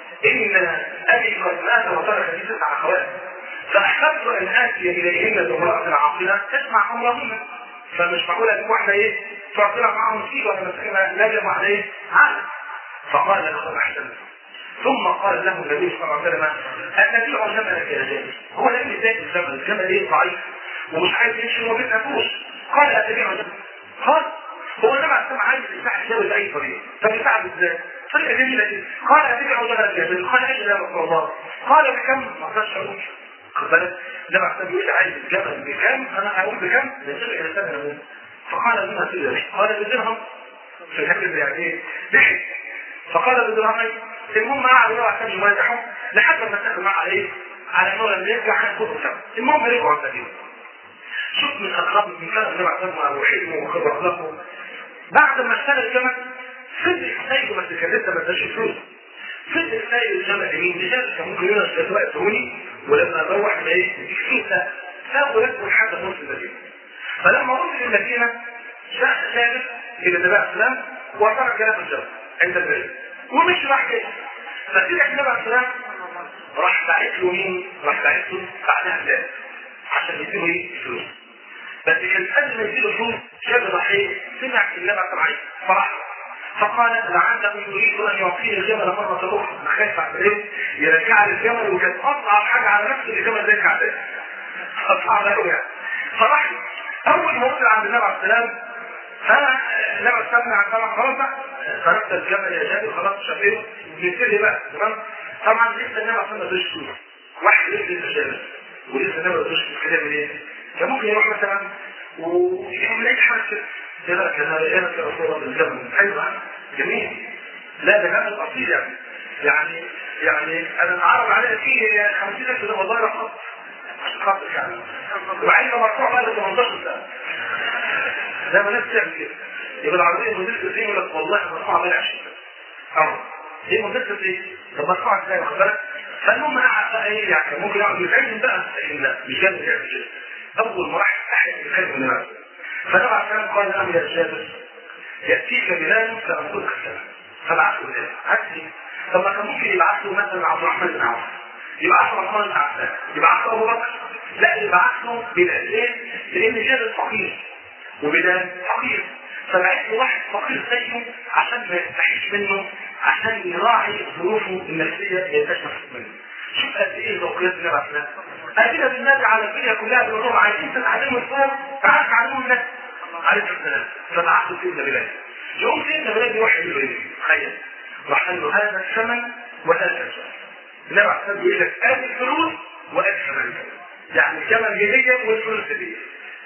ان ابي قد مات وترك لي تسع اخوات فاحببت ان اتي اليهن بامراه عاقله تسمع امرهن فمش معقول ان واحده ايه تعطيها معاهم فيه ولا مسكينه لازم واحده ايه عقل فقال له احسنت ثم قال له النبي صلى الله عليه وسلم اتبيع جملك يا جابر هو لم يزداد الجمل الجمل ايه ضعيف ومش عايز يمشي وما بيتنفوش قال اتبيع جمل قال هو النبي عليه الصلاه عايز يساعد جابر باي طريقه طب يساعد ازاي؟ طريقه جميله جدا قال اتبيع جملك يا جابر قال اجل يا رسول الله قال بكم؟ ما اقدرش اقول خد بالك النبي عليه الصلاه يقول عايز الجمل بكم؟ انا هقول بكم؟ يصير الى سنه فقال بما تدري قال بدرهم في الحكم يعني ايه؟ ضحك فقال بدرهمين المهم قعدوا يقعوا عشان يمازحوا لحد ما اتفقوا معاه عليه على انه لما يرجع هياخدوا سوا المهم رجعوا على المدينه شوف من اخلاق من كان النبي عليه الصلاه وحلمه وخبر اخلاقه بعد ما اشترى الجمل فضل سايبه بس كان لسه ما اداش فلوس فضل سايب الجمل مين رجال كان ممكن يونس في الوقت توني ولما روح ما ايه يديك فلوس لا سابوا لكم لحد نص المدينه فلما وصل المدينه جاء جابر الى النبي عليه السلام وترك له الجمل عند البيت ومش راح جاي فكده النبي عليه السلام راح باعت له مين؟ راح باعت له بعدها بلاد عشان يديله ايه؟ فلوس بس كان قبل ما يديله فلوس شاب راح ايه؟ سمع النبي عليه السلام فرح فقال لعله يريد ان يعطيني الجمل مره اخرى انا خايف على ايه؟ يرجع لي الجمل وكانت اصعب حاجه على نفسه الجمل زي كعبان اصعب قوي يعني فراح اول ما وصل عند النبي عليه السلام فلما استمع طبعا خلاص بقى خرجت الجبل يا جابر خلاص شافيه نبتدي بقى تمام طبعا لسه النبي عشان ما ادوش فلوس واحد لسه الجبل ولسه النبي ما ادوش فلوس كده من ايه؟ كان ممكن يروح مثلا ويعمل اي حاجه كده ايه رايك انا ايه رايك يا رسول الله بالجبل حلو جميل لا ده كان الاصيل يعني يعني يعني انا اتعرض عليا فيه 50000 ده والله رقم عشان خاطر يعني وبعدين مرفوع بقى ل 18 سنه زي ما الناس بتعمل كده يبقى العربيه مدير الدين يقول لك والله مرفوعه بقى 20 اه ايه مدير ايه؟ طب مرفوعه ازاي واخد بالك؟ فالمهم قعد بقى ايه يعني ممكن يقعد يتعلم بقى لا مش جامد يعمل كده اول ما راح احد يتكلم من الناس فنبع السلام قال نعم يا جابر ياتيك بلال فانقذك السلام فبعث له بلال عكسي طب ما كان ممكن يبعث له مثلا عبد الرحمن بن عوف يبعث له عثمان بن عفان يبعث له ابو بكر لا يبعث له بلال ليه؟ لان جابر فقير وبلال فقير فبعت له واحد فقير زيه عشان ما يستحيش منه عشان يراعي ظروفه النفسيه يكتشف منه شوف قد ايه ذوقيات النبي عليه السلام ادينا بالنبي على الدنيا كلها بنقول لهم عايزين تتعلموا الفوق تعالوا تعلموا الناس عليه السلام فبعت له سيدنا بلال يقوم سيدنا بلال يروح يقول له ايه؟ تخيل راح قال له هذا الثمن وهذا الثمن النبي عليه السلام يقول لك ادي الفلوس وادي الثمن يعني الثمن هديه والفلوس هديه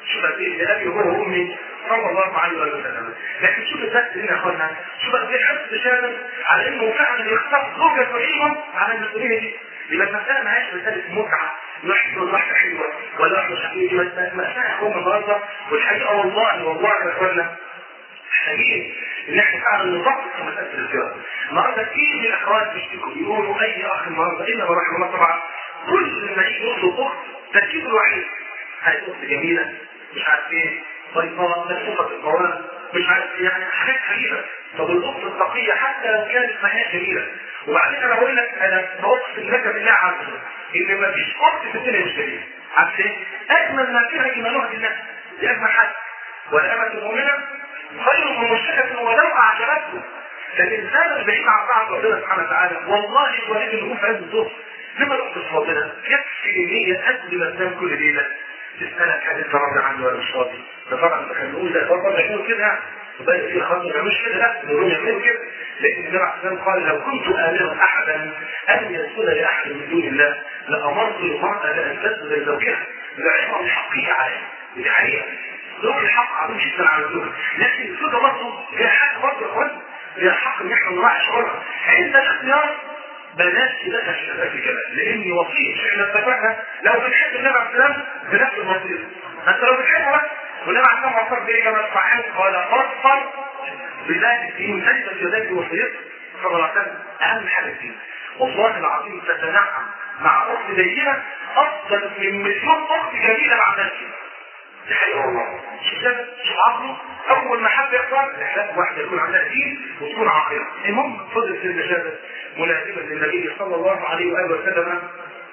شوف قد ايه لابي هو وامي صلى الله عليه وسلم لكن شوف الدرس هنا يا اخوانا شوف قد ايه حرص شامل على انه فعلا يختار زوجة كريمة على المسؤولية دي يبقى المسألة ما هيش مسألة متعة نحن واحدة حلوة ولا واحدة شقيقة مسألة قوم النهارده والحقيقة والله والله يا اخوانا محتاجين ان احنا فعلا نضبط في مساله الزواج. النهارده كتير من الاخوات بيشتكوا يقولوا اي اخ النهارده الا من رحم الله طبعا كل ما يجي يطلب اخت تركيبه الوحيد هاي اخت جميله مش عارف ايه طيبه مكتوبه في القران مش عارف ايه يعني حاجات غريبه طب الاخت التقيه حتى لو كانت معاها جميله وبعدين انا بقول لك انا بقسم لك بالله عز وجل ان ما فيش اخت في الدنيا مش جميله عارف ايه؟ اجمل ما فيها ايمانها بالله دي اجمل حاجه والامه المؤمنه خير من مشركة ولو أعجبته فالإنسان البعيد عن طاعة ربنا سبحانه وتعالى والله يولد النجوم في عز الظهر لما نقص ربنا يكفي إن هي قبل ما تنام كل ليلة تسألك هل أنت راضي عني ولا مش راضي؟ ده طبعا ده كان نقول ده برضه يعملوا كده وبقى في خاطر ما يعملوش كده لا انهم يعملوا كده لكن النبي عليه الصلاه قال لو كنت امرا احدا ان يسجد لاحد من دون الله لامرت المراه بان تسجد لزوجها لعظم حقه عليه دي حقيقه له الحق عظيم جدا على الزوج لكن الزوجه برضه هي حق برضه يا اخوان هي حق ان احنا نراعي شعورها عند الاختيار بلاش تدخل شباب الجمال لان وصيه احنا اتفقنا لو بنحب النبي عليه السلام بنفس المصير انت لو بتحبه بس والنبي عليه السلام وصف بايه كما صحيح قال اصفر بذات الدين تجد بذات وصيته صلى الله عليه وسلم اهم حاجه الدين والله العظيم تتنعم مع اخت زينا افضل من مليون اخت جميله مع نفسها دي حقيقة والله شوف ده شوف عقله أول ما حد يختار لا واحدة يكون عندها دين وتكون عاقلة المهم فضل سيدنا شهادة ملازمة للنبي صلى الله عليه وآله وسلم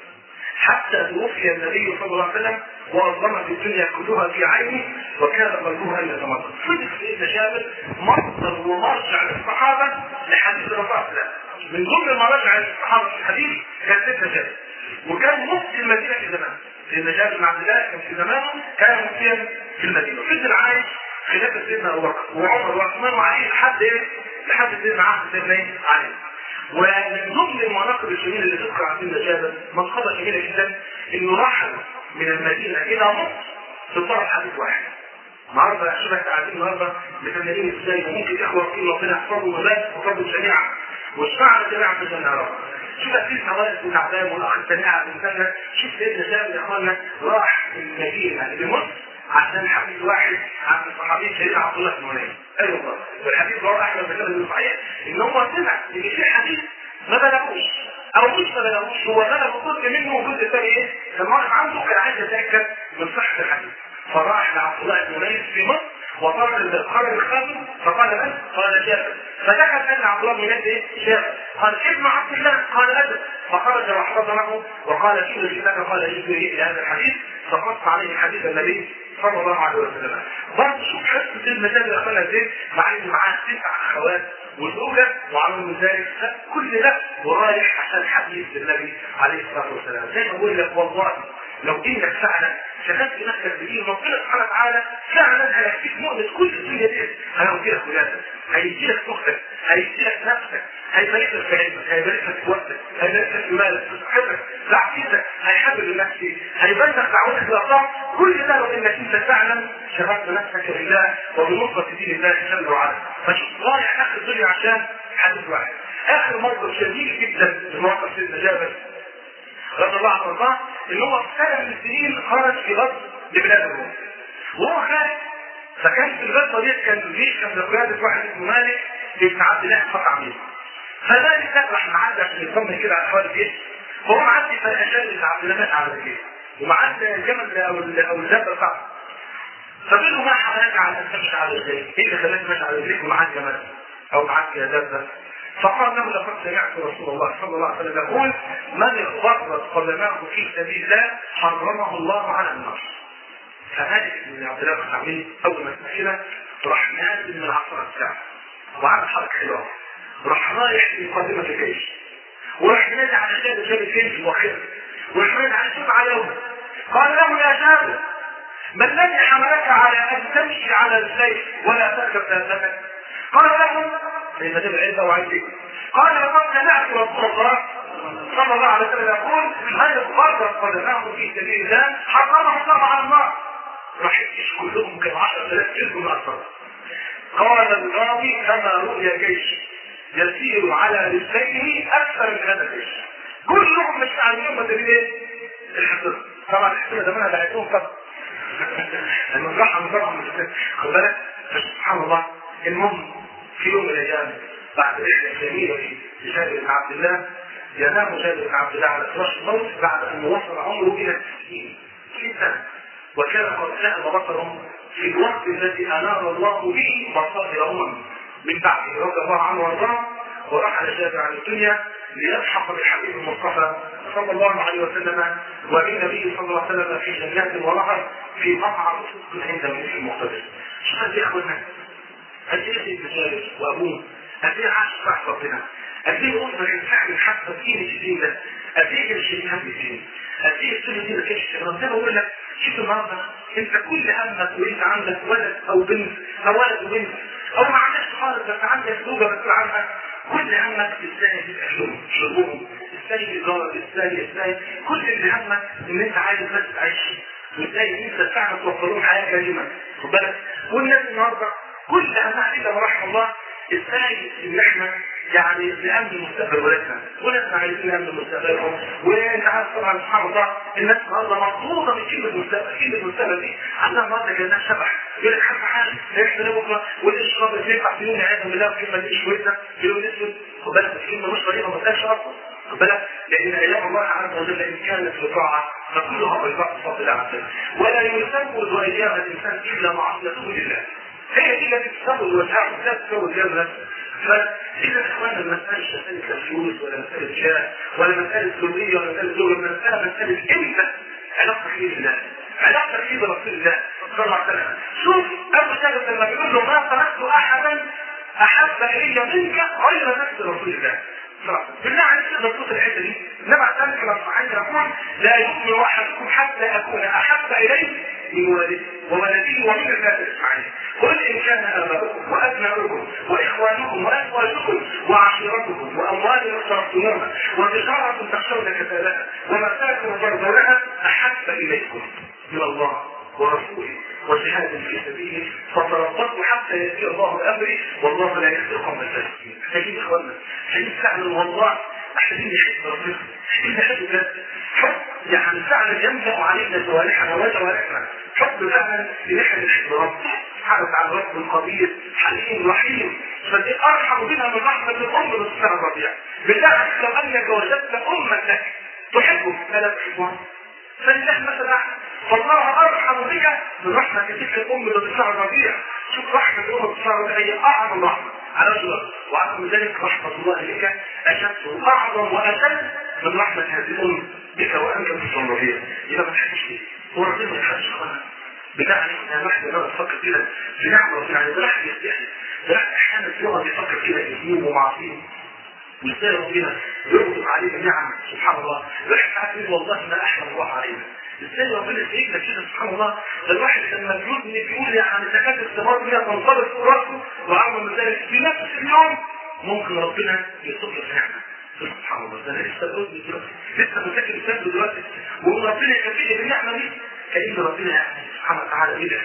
حتى توفي النبي صلى الله عليه وسلم وأظلمت الدنيا كلها في عينه وكان قلبها أن يتمطر فضل سيدنا شهادة مصدر ومرجع للصحابة لحديث الرسول صلى الله عليه وسلم من ضمن مراجع للصحابة في الحديث كان سيدنا شهادة وكان مفتي المدينة في زمان سيدنا جابر بن عبد الله كان في زمانه كان مفتيا في المدينة فضل عايش خلافة سيدنا أبو بكر وعمر وعثمان وعلي لحد إيه؟ لحد سيدنا عهد سيدنا إيه؟ علي ومن ضمن المناقب الجميلة اللي تذكر عن سيدنا جابر منقبة جميلة جدا إنه رحل من المدينة إلى مصر في طرف حديث واحد النهارده شوف احنا قاعدين النهارده مكملين ازاي وممكن اخوه في ربنا يحفظهم وبارك وفضل جميعا والشعب جميعا في الجنة شوف في حوادث بن عبان والاخ الثاني قاعد مثلا شوف سيدنا جابر يا اخوانا راح المدينه لمصر عشان حديث واحد عن الصحابي سيدنا عبد الله بن منير ايوه والله والحديث رواه احمد بن سلمة صحيح ان هو سمع ان في حديث ما بلغوش او مش ما بلغوش هو بلغ جزء منه وجزء الثاني ايه؟ لما واقف عنده كان عايز يتاكد من صحه الحديث فراح لعبد الله بن منير في مصر وطلب خرج الخاتم فقال من؟ قال جابر فدخل ان عبد الله بن منير ايه؟ جابر قال ابن عبد الله قال ادب فخرج واحتضنه وقال شو الكتاب قال جئت الى هذا الحديث فقص عليه حديث النبي صلى الله عليه وسلم برضه شوف حصه المثال اللي اخوانا ازاي مع ان معاه تسع اخوات وزوجه وعلى من ذلك كل ده ورايح عشان حديث النبي عليه الصلاه والسلام زي ما بقول لك والله لو انك فعلا شغلت نفسك بدين ربنا سبحانه وتعالى فعلا هيكفيك مؤمن كل الدنيا دي هيودي لك ولادك هيدي لك اختك هيدي لك نفسك هيبارك لك في علمك هيبارك لك في وقتك هيبارك لك في مالك في صحتك في عقيدتك هيحبب النفس هيبلغ دعوتك الى الله كل ده لو انك انت فعلا شغلت نفسك لله وبنصرة دين الله جل وعلا فشوف رايح اخر الدنيا عشان حدث واحد اخر موقف شديد جدا في مواقف سيدنا جابر رضي الله عنه وارضاه ان هو في سنه من السنين خرج في غزو لبلاد الروم وهو خارج فكان في الغزوه ديت كان جيش كان بقياده واحد اسمه مالك ابن عبد الله فتح عمير فذلك راح معدي عشان يطمن كده على احوال الجيش فهو معدي فالاشاد ابن عبد الله مات على الجيش ومعدي الجمل او او الدابه بتاعته فبيقول له ما حملك على ان تمشي على رجليك؟ ايه اللي خلاك ماشي على رجليك ومعاك جمل او معاك دابه؟ فقال له لقد سمعت رسول الله صلى الله عليه وسلم يقول من اغترت قدماه في سبيل الله حرمه الله على النار. فمالك بن عبد الله بن عمير اول ما سمع كده راح نازل من العصر بتاعه وعمل حركه حلوه راح رايح لمقدمه الجيش وراح نادي على شاب شاب الجيش المؤخره وراح نادي على شوف عليهم قال له يا جابر ما الذي حملك على ان تمشي على السيف ولا تركب دابتك؟ قال له لما تبع عيسى وعيسى قال لقد سمعت رسول الله صلى الله عليه وسلم يقول من فرضت قدماه في سبيل الله حرمه الله على النار راح 3000 جزء من الصلاة قال الراوي كما رؤي جيش يسير على رجليه اكثر من هذا الجيش كلهم مش عارفين ما ايه؟ الحصر طبعا الحصر ده انا بعتهم طبعا المزرعه مزرعه خد بالك سبحان الله المهم في يوم من الايام بعد رحله جميله في جابر بن عبد الله ينام جابر بن عبد الله على فراش الموت بعد ان وصل عمره الى 90 60 سنه وكان قد ذهب بصره في الوقت الذي انار الله به بصائر امم من بعده رضي الله عنه وارضاه ورحل جابر عن الدنيا ليلحق بالحبيب المصطفى صلى الله عليه وسلم وبالنبي صلى الله عليه وسلم في جنات ونهر في مقعد صدق عند ملك المقتدر. شوف قد ايه اخوانا قد ايه سيدنا جابر وابوه قد ايه عاش تحت ربنا قد ايه الاسره كانت تحمل حتى قيمه الدين ده قد ايه كان شيء هم الدين قد ايه السنه دي ما كانتش شغاله زي ما بقول لك شوف النهارده انت كل همك وانت عندك ولد او بنت او ولد وبنت او ما عندكش خالص بس عندك زوجه بس عنها كل همك ازاي تبقى شغل شغلهم ازاي تجارة ازاي ازاي كل اللي همك ان انت عايز بس تعيش وازاي ان انت فعلا توفر لهم حياه كريمه خد بالك والناس النهارده كل همها الا ما رحم الله ازاي ان احنا يعني نأمن مستقبل ولادنا ولادنا عايزين نأمن مستقبلهم وانت عارف طبعا سبحان الله الناس النهارده مطلوبه من كلمه مستقبل كلمه مستقبل دي عندها النهارده كانها شبح يقول لك حاجه حاجه احنا بكره والاشرب اللي ينفع في يوم عياذا بالله الكلمه دي شويتها في يوم اسود خد بالك الكلمه مش طريقه ما تقالش اصلا خد بالك لان ايام الله عز وجل ان كانت لطاعه فكلها بالبعض بفضل الله عز وجل ولا يسود ايام الانسان الا معصيته لله هي دي التي تسود وجهها لا تسود جنة فإذا إخوانا المسألة مش مسألة فلوس ولا مسألة جاه ولا مسألة ذرية ولا مسألة زوجة المسألة مسألة أنت علاقتك إيه بالله علاقتك إيه برسول الله صلى الله عليه وسلم شوف أبو سالم لما بيقول له ما تركت أحدا أحب إلي منك غير نفس رسول الله بالله عليك تقدر توصل الحته دي انما ذلك لما صحيح يقول لا يؤمن احدكم حتى اكون احب اليه من والده وولده ومن الناس اجمعين قل ان كان اباؤكم وابناؤكم واخوانكم وازواجكم وعشيرتكم واموال اقترفتموها وتجاره تخشون كسادها ومساكن ترضونها احب اليكم من الله ورسوله وجهاد في سبيله فتربصوا حتى ياتي الله بامره والله لا يهدي القوم الفاسقين محتاجين اخوانا محتاجين فعلا والله محتاجين نحب ربنا محتاجين نحب بجد حب يعني فعلا يملا علينا جوارحنا وجوارحنا حب فعلا لنحن نحب ربنا سبحانه وتعالى رب قدير حليم رحيم فدي ارحم بنا من رحمه الام بالسنه الربيع بالله لو انك وجدت اما لك تحبه فلا تحبه فلله مثلا فالله ارحم بك من رحمه تلك الام بطلع الربيع شوف رحمه الام بطلع الربيع هي اعظم رحمه على وجه وعظم ذلك رحمه الله بك اشد واعظم واشد من رحمه هذه الام بك وانت بطلع الربيع يبقى ما تحبش ليه هو ربنا ما يحبش اخوانا بالله عليك يا واحد انا بفكر كده في نعمه ربنا يعني الواحد يستحي الواحد احيانا يقعد يفكر كده في ذنوب ومعاصيه وازاي ربنا يغضب علينا النعم سبحان الله الواحد ساعات يقول والله ما احمد الله علينا ازاي ربنا سيدنا كده سبحان الله الواحد لما يجوزني بيقول يعني تكاد الثمار منها تنطلق في راسه وعمل من ذلك في نفس اليوم ممكن ربنا يصب له نعمه سبحان الله ده انا لسه بقول دلوقتي لسه مذاكر الكتاب دلوقتي وربنا يكفيني بالنعمه دي كأن ربنا يعني سبحانه وتعالى يدعي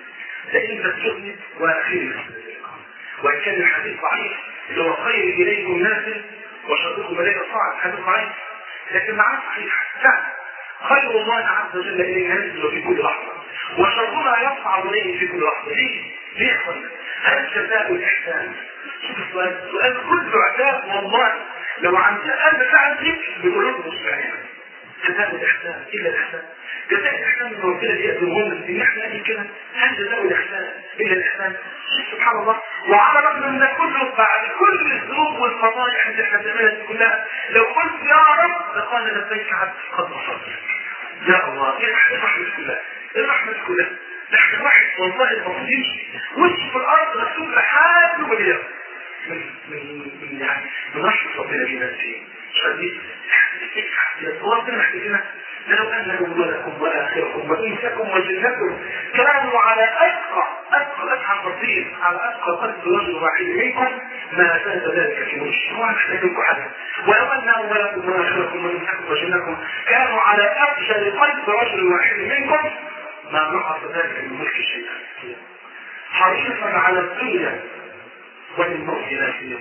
لئن تسجدني واخيري وان كان الحديث ضعيف اللي هو خير اليكم ناس وشركم اليك صاعد حديث ضعيف لكن معناه صحيح فعلا خير الله عز وجل الينا ينزل في كل لحظه وشرنا يصعد اليه في كل لحظه ليه؟ ليه يا اخوانا؟ هل جزاء الاحسان؟ شوف السؤال السؤال كله عتاب والله لو عندنا قلب فعلا فيك بقلوب مستعينه جزاء الاحسان الا الاحسان جزاء الاحسان من ربنا اللي يقدمه لنا ان احنا نقول كده هل جزاء الاحسان الا الاحسان سبحان الله وعلى الرغم من ده كله بعد كل الذنوب والفضائح اللي احنا بنعملها دي كلها لو قلت يا رب لقال لبيك عبد قد وصلت يا الله ايه الرحمه كلها ايه الرحمه كلها نحن واحد والله المفروض يمشي وش في الارض مكتوب لحد يوم القيامه من من من يعني من رحمه ربنا بينا فيه شديد هو ربنا محتاجنا لو أن أولكم وآخركم وإنسكم وجنكم كانوا على أتقى أتقى أتقى بسيط على أتقى قلب رجل واحد منكم ما زاد ذلك في وجهه هو محتاج لكم حاجة ولو أن أولكم وآخركم وإنسكم وجنكم كانوا على أفجر قلب رجل واحد منكم ما نقص ذلك من ملك شيئا حريصا على الدنيا وللموت ناسيا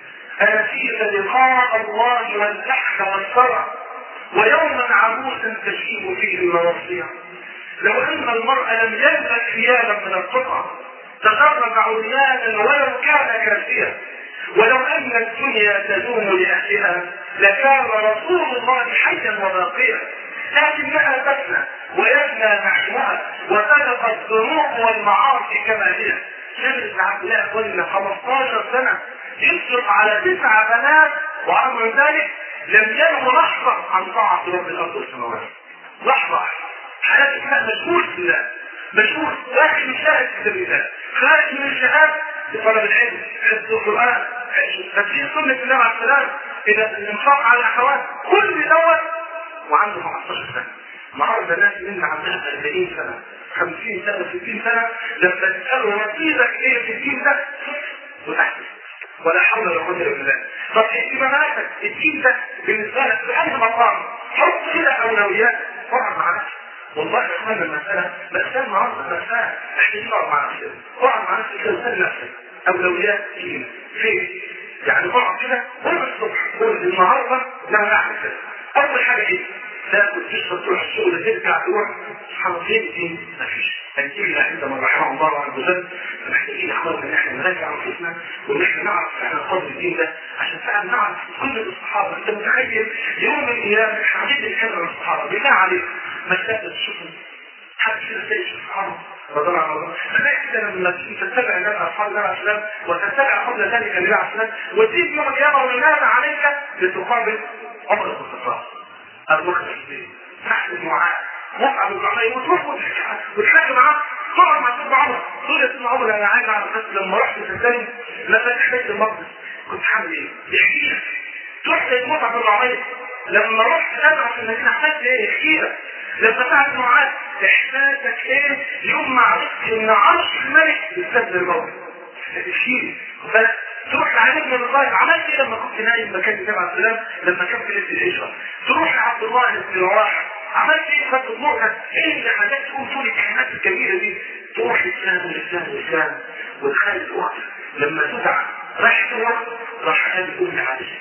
أنسيت لقاء الله والبحث والصرع ويوما عبوسا تشيب فيه المواصيع لو أن المرء لم يلبس ثيابا من القطع تدرج عريانا ولو كان كاسيا ولو أن الدنيا تدوم لأهلها لكان رسول الله حيا وباقيا لكنها تفنى ويفنى نحوها وتبقى الذنوب والمعاصي كما هي جابر بن عبد الله قلنا 15 سنة يصرف على تسع بنات ورغم ذلك لم ينه لحظة عن طاعة رب الأرض والسماوات لحظة حياته كانت مشغول بالله مشغول داخل من شهادة كتاب الله خارج من الشهادة لطلب العلم حفظ القرآن تفسير سنة النبي عليه السلام إلى الإنفاق على الأخوات كل دوت وعنده 15 سنة النهارده الناس اللي عندها 40 سنة 50 سنة 60 سنة لما تسألوا نصيبك ايه في الدين ده وتحت ولا حول ولا قوة الا بالله طب اهتماماتك الدين ده بالنسبة لك في أي مقام حط كده أولويات اقعد مع نفسك والله يا اخوانا المسألة مسألة النهارده مسألة محتاجين نقعد مع نفسنا اقعد مع نفسك كده وسأل نفسك أولويات دين فين؟ يعني اقعد كده قول الصبح قول النهارده لا انا اعمل كده اول حاجه ايه تاكل تشرب تروح الشغل ترجع تروح سبحان الله فين الدين مفيش الا عندما رحمه الله عز وجل محتاجين يا اخوانا ان احنا نراجع انفسنا وان احنا نعرف فعلا قدر الدين ده عشان فعلا نعرف كل الصحابه انت متخيل يوم من الايام احنا عايزين نتكلم عن الصحابه بالله عليك ما تلاقي تشوفهم حد كده تلاقي يشوف الصحابه رضي الله عنهم تلاقي كده لما تتبع النبي اصحاب النبي عليه السلام وتتبع قبل ذلك النبي عليه السلام وتيجي يوم القيامه وينادى عليك لتقابل عمر بن الخطاب ابو بكر الصديق تحت المعاد مصعب بن عمير وتروح وتحكي معاه تقعد مع سيدنا عمر تقول يا سيدنا عمر انا عايز اعرف بس لما رحت صدقني ما فتح بيت المقدس كنت حامل ايه؟ يحكي لك تروح زي مصعب بن عمير لما رحت ادعى في المدينه احتاج ايه؟ يحكي لك لما ساعة معاذ احساسك ايه يوم ما عرفت ان عرش الملك يستبدل الموت تشيل تروح لعلي بن الله عملت ايه لما كنت نايم مكان النبي عليه السلام لما كان في ليله الهجره تروح لعبد الله بن رواحه عملت ايه خدت المرهق ايه اللي حاجات تقول طول الكلمات الجميله دي تروح لسان لسان لسان وتخلي الوقت لما تدعى راح تروح راح قال ام عائشه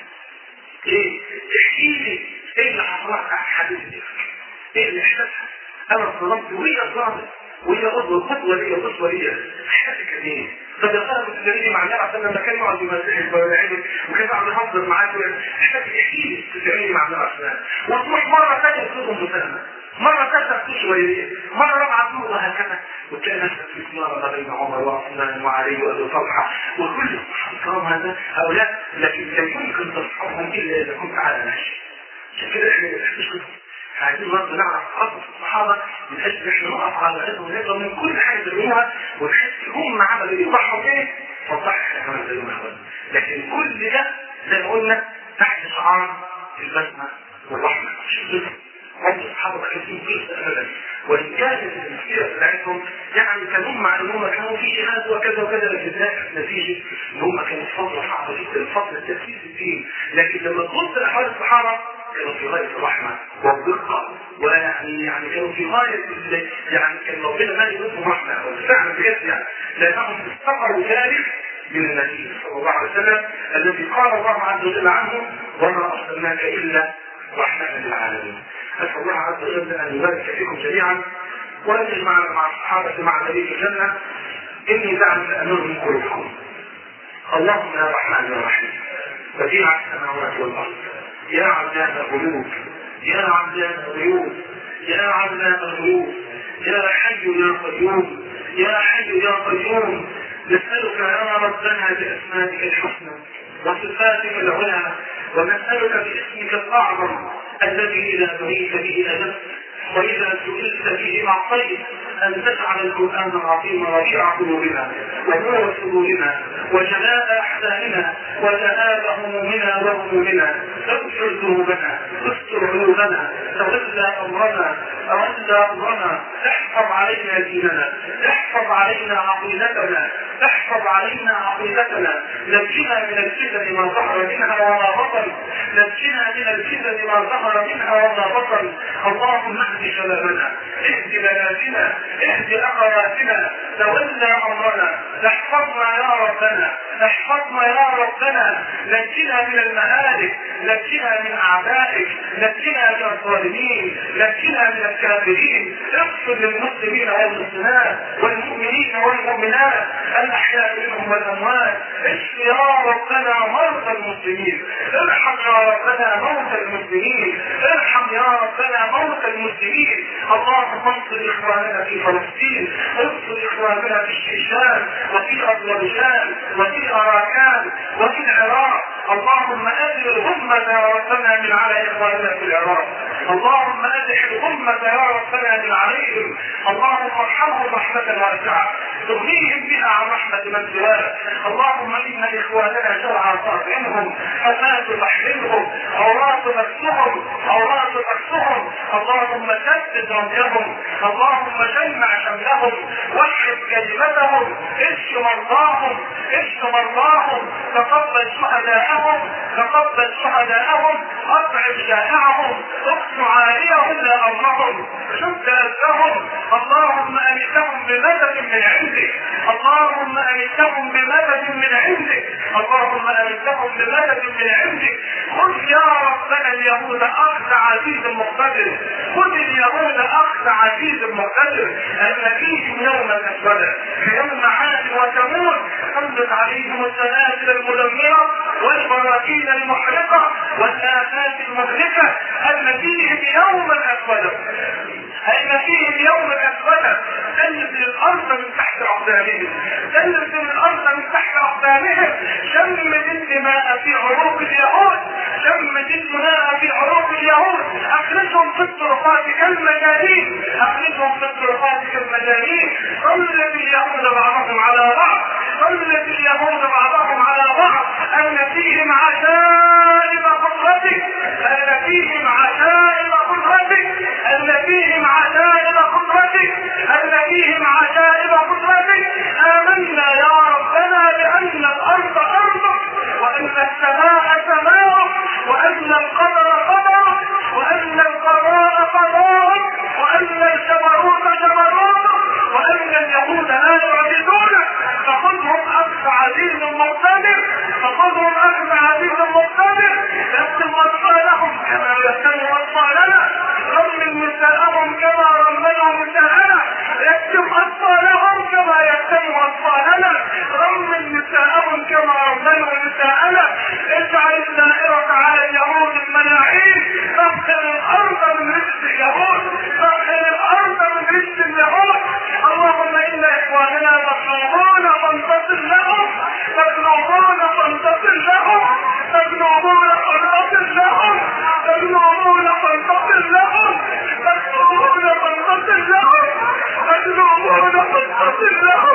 ايه تحكي لي ايه اللي حصل لك حبيبتي ايه اللي احساسها انا ظلمت وهي ظلمت وهي قدوة قدوة ليا قدوة ليا احساسك ايه طب يا ترى كنت جميلي مع النبي عشان لما كان يقعد يمسحك ويلعبك وكان يقعد يهزر معاك احساسك احكي لي كنت جميلي مع النبي عشان وتروح مرة ثانية تطلب مساهمة مرة ثالثة تخش ويليه مرة رابعة تموت وهكذا وتلاقي نفسك في سيارة ما بين عمر وعثمان وعلي وابي طلحة وكل الصحابة الكرام هذا هؤلاء لكن لا يمكن تصحبهم الا اذا كنت على ماشي عشان كده احنا نشوف عايزين برضه نعرف قصص الصحابة من أجل إحنا نقف على علمهم ونقدر من كل حاجة بيعملوها ونحس هم عملوا إيه يضحوا إيه فضح إحنا كمان زيهم أخوان لكن كل ده زي ما قلنا تحت شعار البسمة والرحمة مش الظلم هم الصحابة ما كانوا فيه أبدا وإن كانت المسيرة بتاعتهم يعني كان هم مع إن هم كانوا في جهاد وكذا وكذا لكن ده نتيجة إن هم كانوا في فترة صعبة جدا فترة تأسيس الدين لكن لما تبص لأحوال الصحابة كانوا في غاية الرحمة والدقة ويعني يعني كانوا في غاية يعني كان ربنا مالي منهم رحمة فعلا بجد يعني لأنهم استقروا ذلك من النبي صلى الله عليه وسلم الذي قال الله عز وجل عنه وما أرسلناك إلا رحمة للعالمين أسأل الله عز وجل أن يبارك فيكم جميعا وأن يجمعنا مع الصحابة مع النبي في الجنة إني دعم الأمر من قلوبكم اللهم يا رحمن يا رحيم بديع السماوات والأرض يا علام الغيوب يا علام الغيوب يا علام الغيوب يا حي يا قيوم يا حي يا قيوم نسألك يا ربنا بأسمائك الحسنى وصفاتك العلى ونسألك باسمك الأعظم الذي إذا دعيت به أدبت وإذا سئلت به أعطيت أن تجعل القرآن العظيم ربيع قلوبنا ونور صدورنا وجلاء أحزاننا وذهاب همومنا وهمومنا اغفر ذنوبنا استر عيوبنا تولى أمرنا تولى أمرنا احفظ علينا ديننا احفظ علينا عقيدتنا احفظ علينا عقيدتنا نجنا من الفتن ما ظهر منها وما بطن نجنا من الفتن ما ظهر منها وما بطن اللهم اهد شبابنا اهد بناتنا اهد اخواتنا تولى امرنا احفظنا يا ربنا احفظنا يا ربنا نجنا من المهالك نجنا من اعدائك نجنا من الظالمين نجنا من الكافرين اغفر للمسلمين والمسلمات والمؤمنين والمؤمنات الاحياء منهم والاموات اشف يا ربنا مرضى المسلمين ارحم يا ربنا موتى المسلمين ارحم يا ربنا موتى المسلمين اللهم انصر اخواننا في فلسطين انصر اخواننا في الشيشان وفي اذربيجان وفي اراكان وفي العراق اللهم ادل الامه يا ربنا من على اخواننا في العراق اللهم ادل الامه يا ربنا من عليهم اللهم ارحمهم رحمه واسعه تغنيهم بها عن رحمه من سواك اللهم ان اخواننا شرعا فاطعمهم حماة تحرمهم عورات مكسهم عورات مكسهم اللهم سدد رميهم اللهم جمع شملهم وحد كلمتهم اشف مرضاهم اشف مرضاهم تقبل شهداءهم تقبل شهداءهم اطعم جائعهم اقص عاليهم لا امرهم شد اسرهم اللهم امتهم بمدد من عندك اللهم امتهم بمدد من عندك اللهم امتهم بمدد من عندك خذ يا ربنا اليهود اخذ عزيز مقتدر خذ اليهود اخذ عزيز مقتدر ان فيهم يوما اسودا يوم عاد وثمود انزل عليهم السلاسل المدمره والبراكين المحرقه والافات المهلكه ان فيهم يوما اسودا ان فيهم يوما اسودا تنزل الارض من تحت اقدامهم تنزل الارض من تحت اقدامهم شم الدماء في عروق اليهود شم الدماء في عروق اليهود اخرجهم في الطرقات كالمجانين اخرجهم في الطرقات كالمجانين صلت اليهود بعضهم على بعض صلت اليهود بعضهم على بعض ان فيهم عجائب قدرتك ان فيهم عجائب قدرتك ان فيهم عجائب قدرتك ان فيهم عجائب قدرتك امنا يا ربنا بان الارض ارضك وان السماء سماؤك وان القدر قدرك وان القضاء قضاءك وان الجبروت جبروتك وان اليهود لا يعبدونك فخذهم اخذ عزيز مقتدر فخذهم اخذ عزيز مقتدر يكتم اطفالهم كما يكتم اطفالنا رمل نساءهم كما رملوا نساءنا يكتم اطفالهم كما يكتم اطفالنا رمل نساءهم كما رملوا نساءنا اجعل الدائرة على اليهود الملاعين فاغسل الارض من رجس اليهود فاغسل الارض من رجس اليهود اللهم ان اخواننا مظلومون فانتصر لهم مظلومون فانتصر لهم مظلومون فانتصر لهم مظلومون فانتصر لهم مظلومون فانتصر لهم مظلومون فانتصر لهم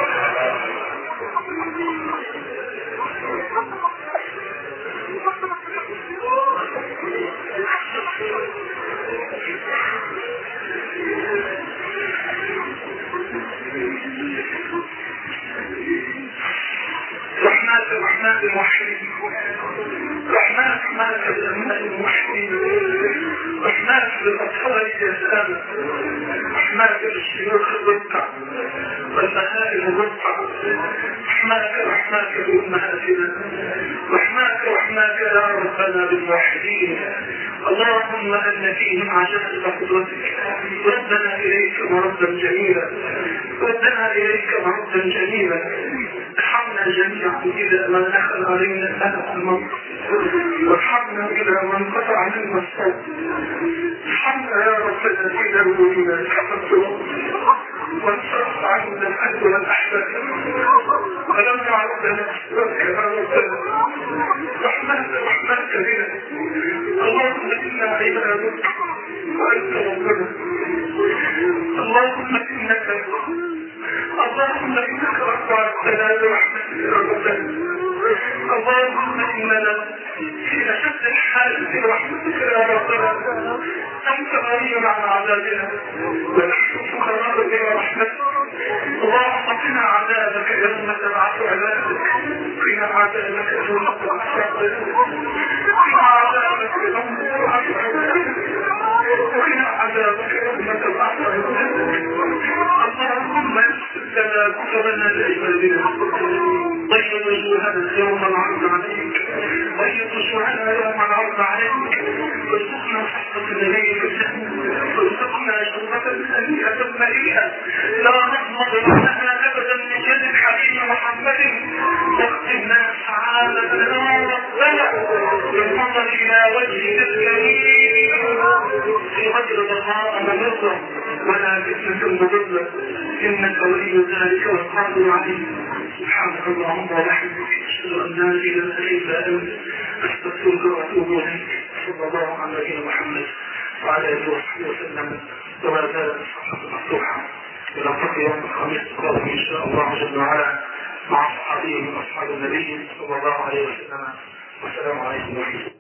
رحمن الرحمن الموحدين رحمن رحمن الرحمن الموحدين رحمن للأطفال اليتامى رحمن للشيوخ الرقع والبهائم الرقع رحمنك رحمنك بأمهاتنا رحمنك رحمنك يا ربنا بالموحدين اللهم أن فيهم عجائب قدرتك ردنا إليك مردا جميلا ردنا إليك مردا جميلا ارحمنا جميعا إذا ما دخل علينا أهل الموت وارحمنا إذا ما انقطع منا الصوت ارحمنا يا ربنا إذا ولينا التقدم وانصرف عنا الحد والأحباب ولم يعرف نفسك يا ربنا رحمنك رحمنك بنا اللهم إنا عبادك وأنت ربنا اللهم إنك اللهم انك رفعتنا برحمتك يا ربنا اللهم اننا في اشد الحال برحمتك يا ربنا انت غني عن عذابنا ونحن فقراء برحمتك اللهم قنا عذابك يوم تبعث عبادك قنا عذابك يوم تبعث عبادك قنا عذابك يوم تبعث عبادك وقنا عذابك يوم تبعث عبادك اللهم يسر لنا كتبنا الذين طيب وجوهنا يوم العرض عليك طيب وجوهنا يوم العرض عليك وارزقنا صحبة النبي وارزقنا شربة هنيئة مريئة لا نحمد لها أبدا من جد الحبيب محمد واختمنا سعادة يا ربنا بالنظر إلى وجهك الكريم في غير ضراء مضرة ولا فتنة مضلة إنك ولي ذلك والقادر عليه سبحانك اللهم وبحمدك أشهد أن لا إله إلا أنت أستغفرك وأتوب إليك صلى الله على نبينا محمد وعلى آله وصحبه وسلم وما زالت الصحبة مفتوحة ونلتقي يوم الخميس القادم إن شاء الله جل وعلا مع صحابي من أصحاب النبي صلى الله عليه وسلم والسلام عليكم ورحمة الله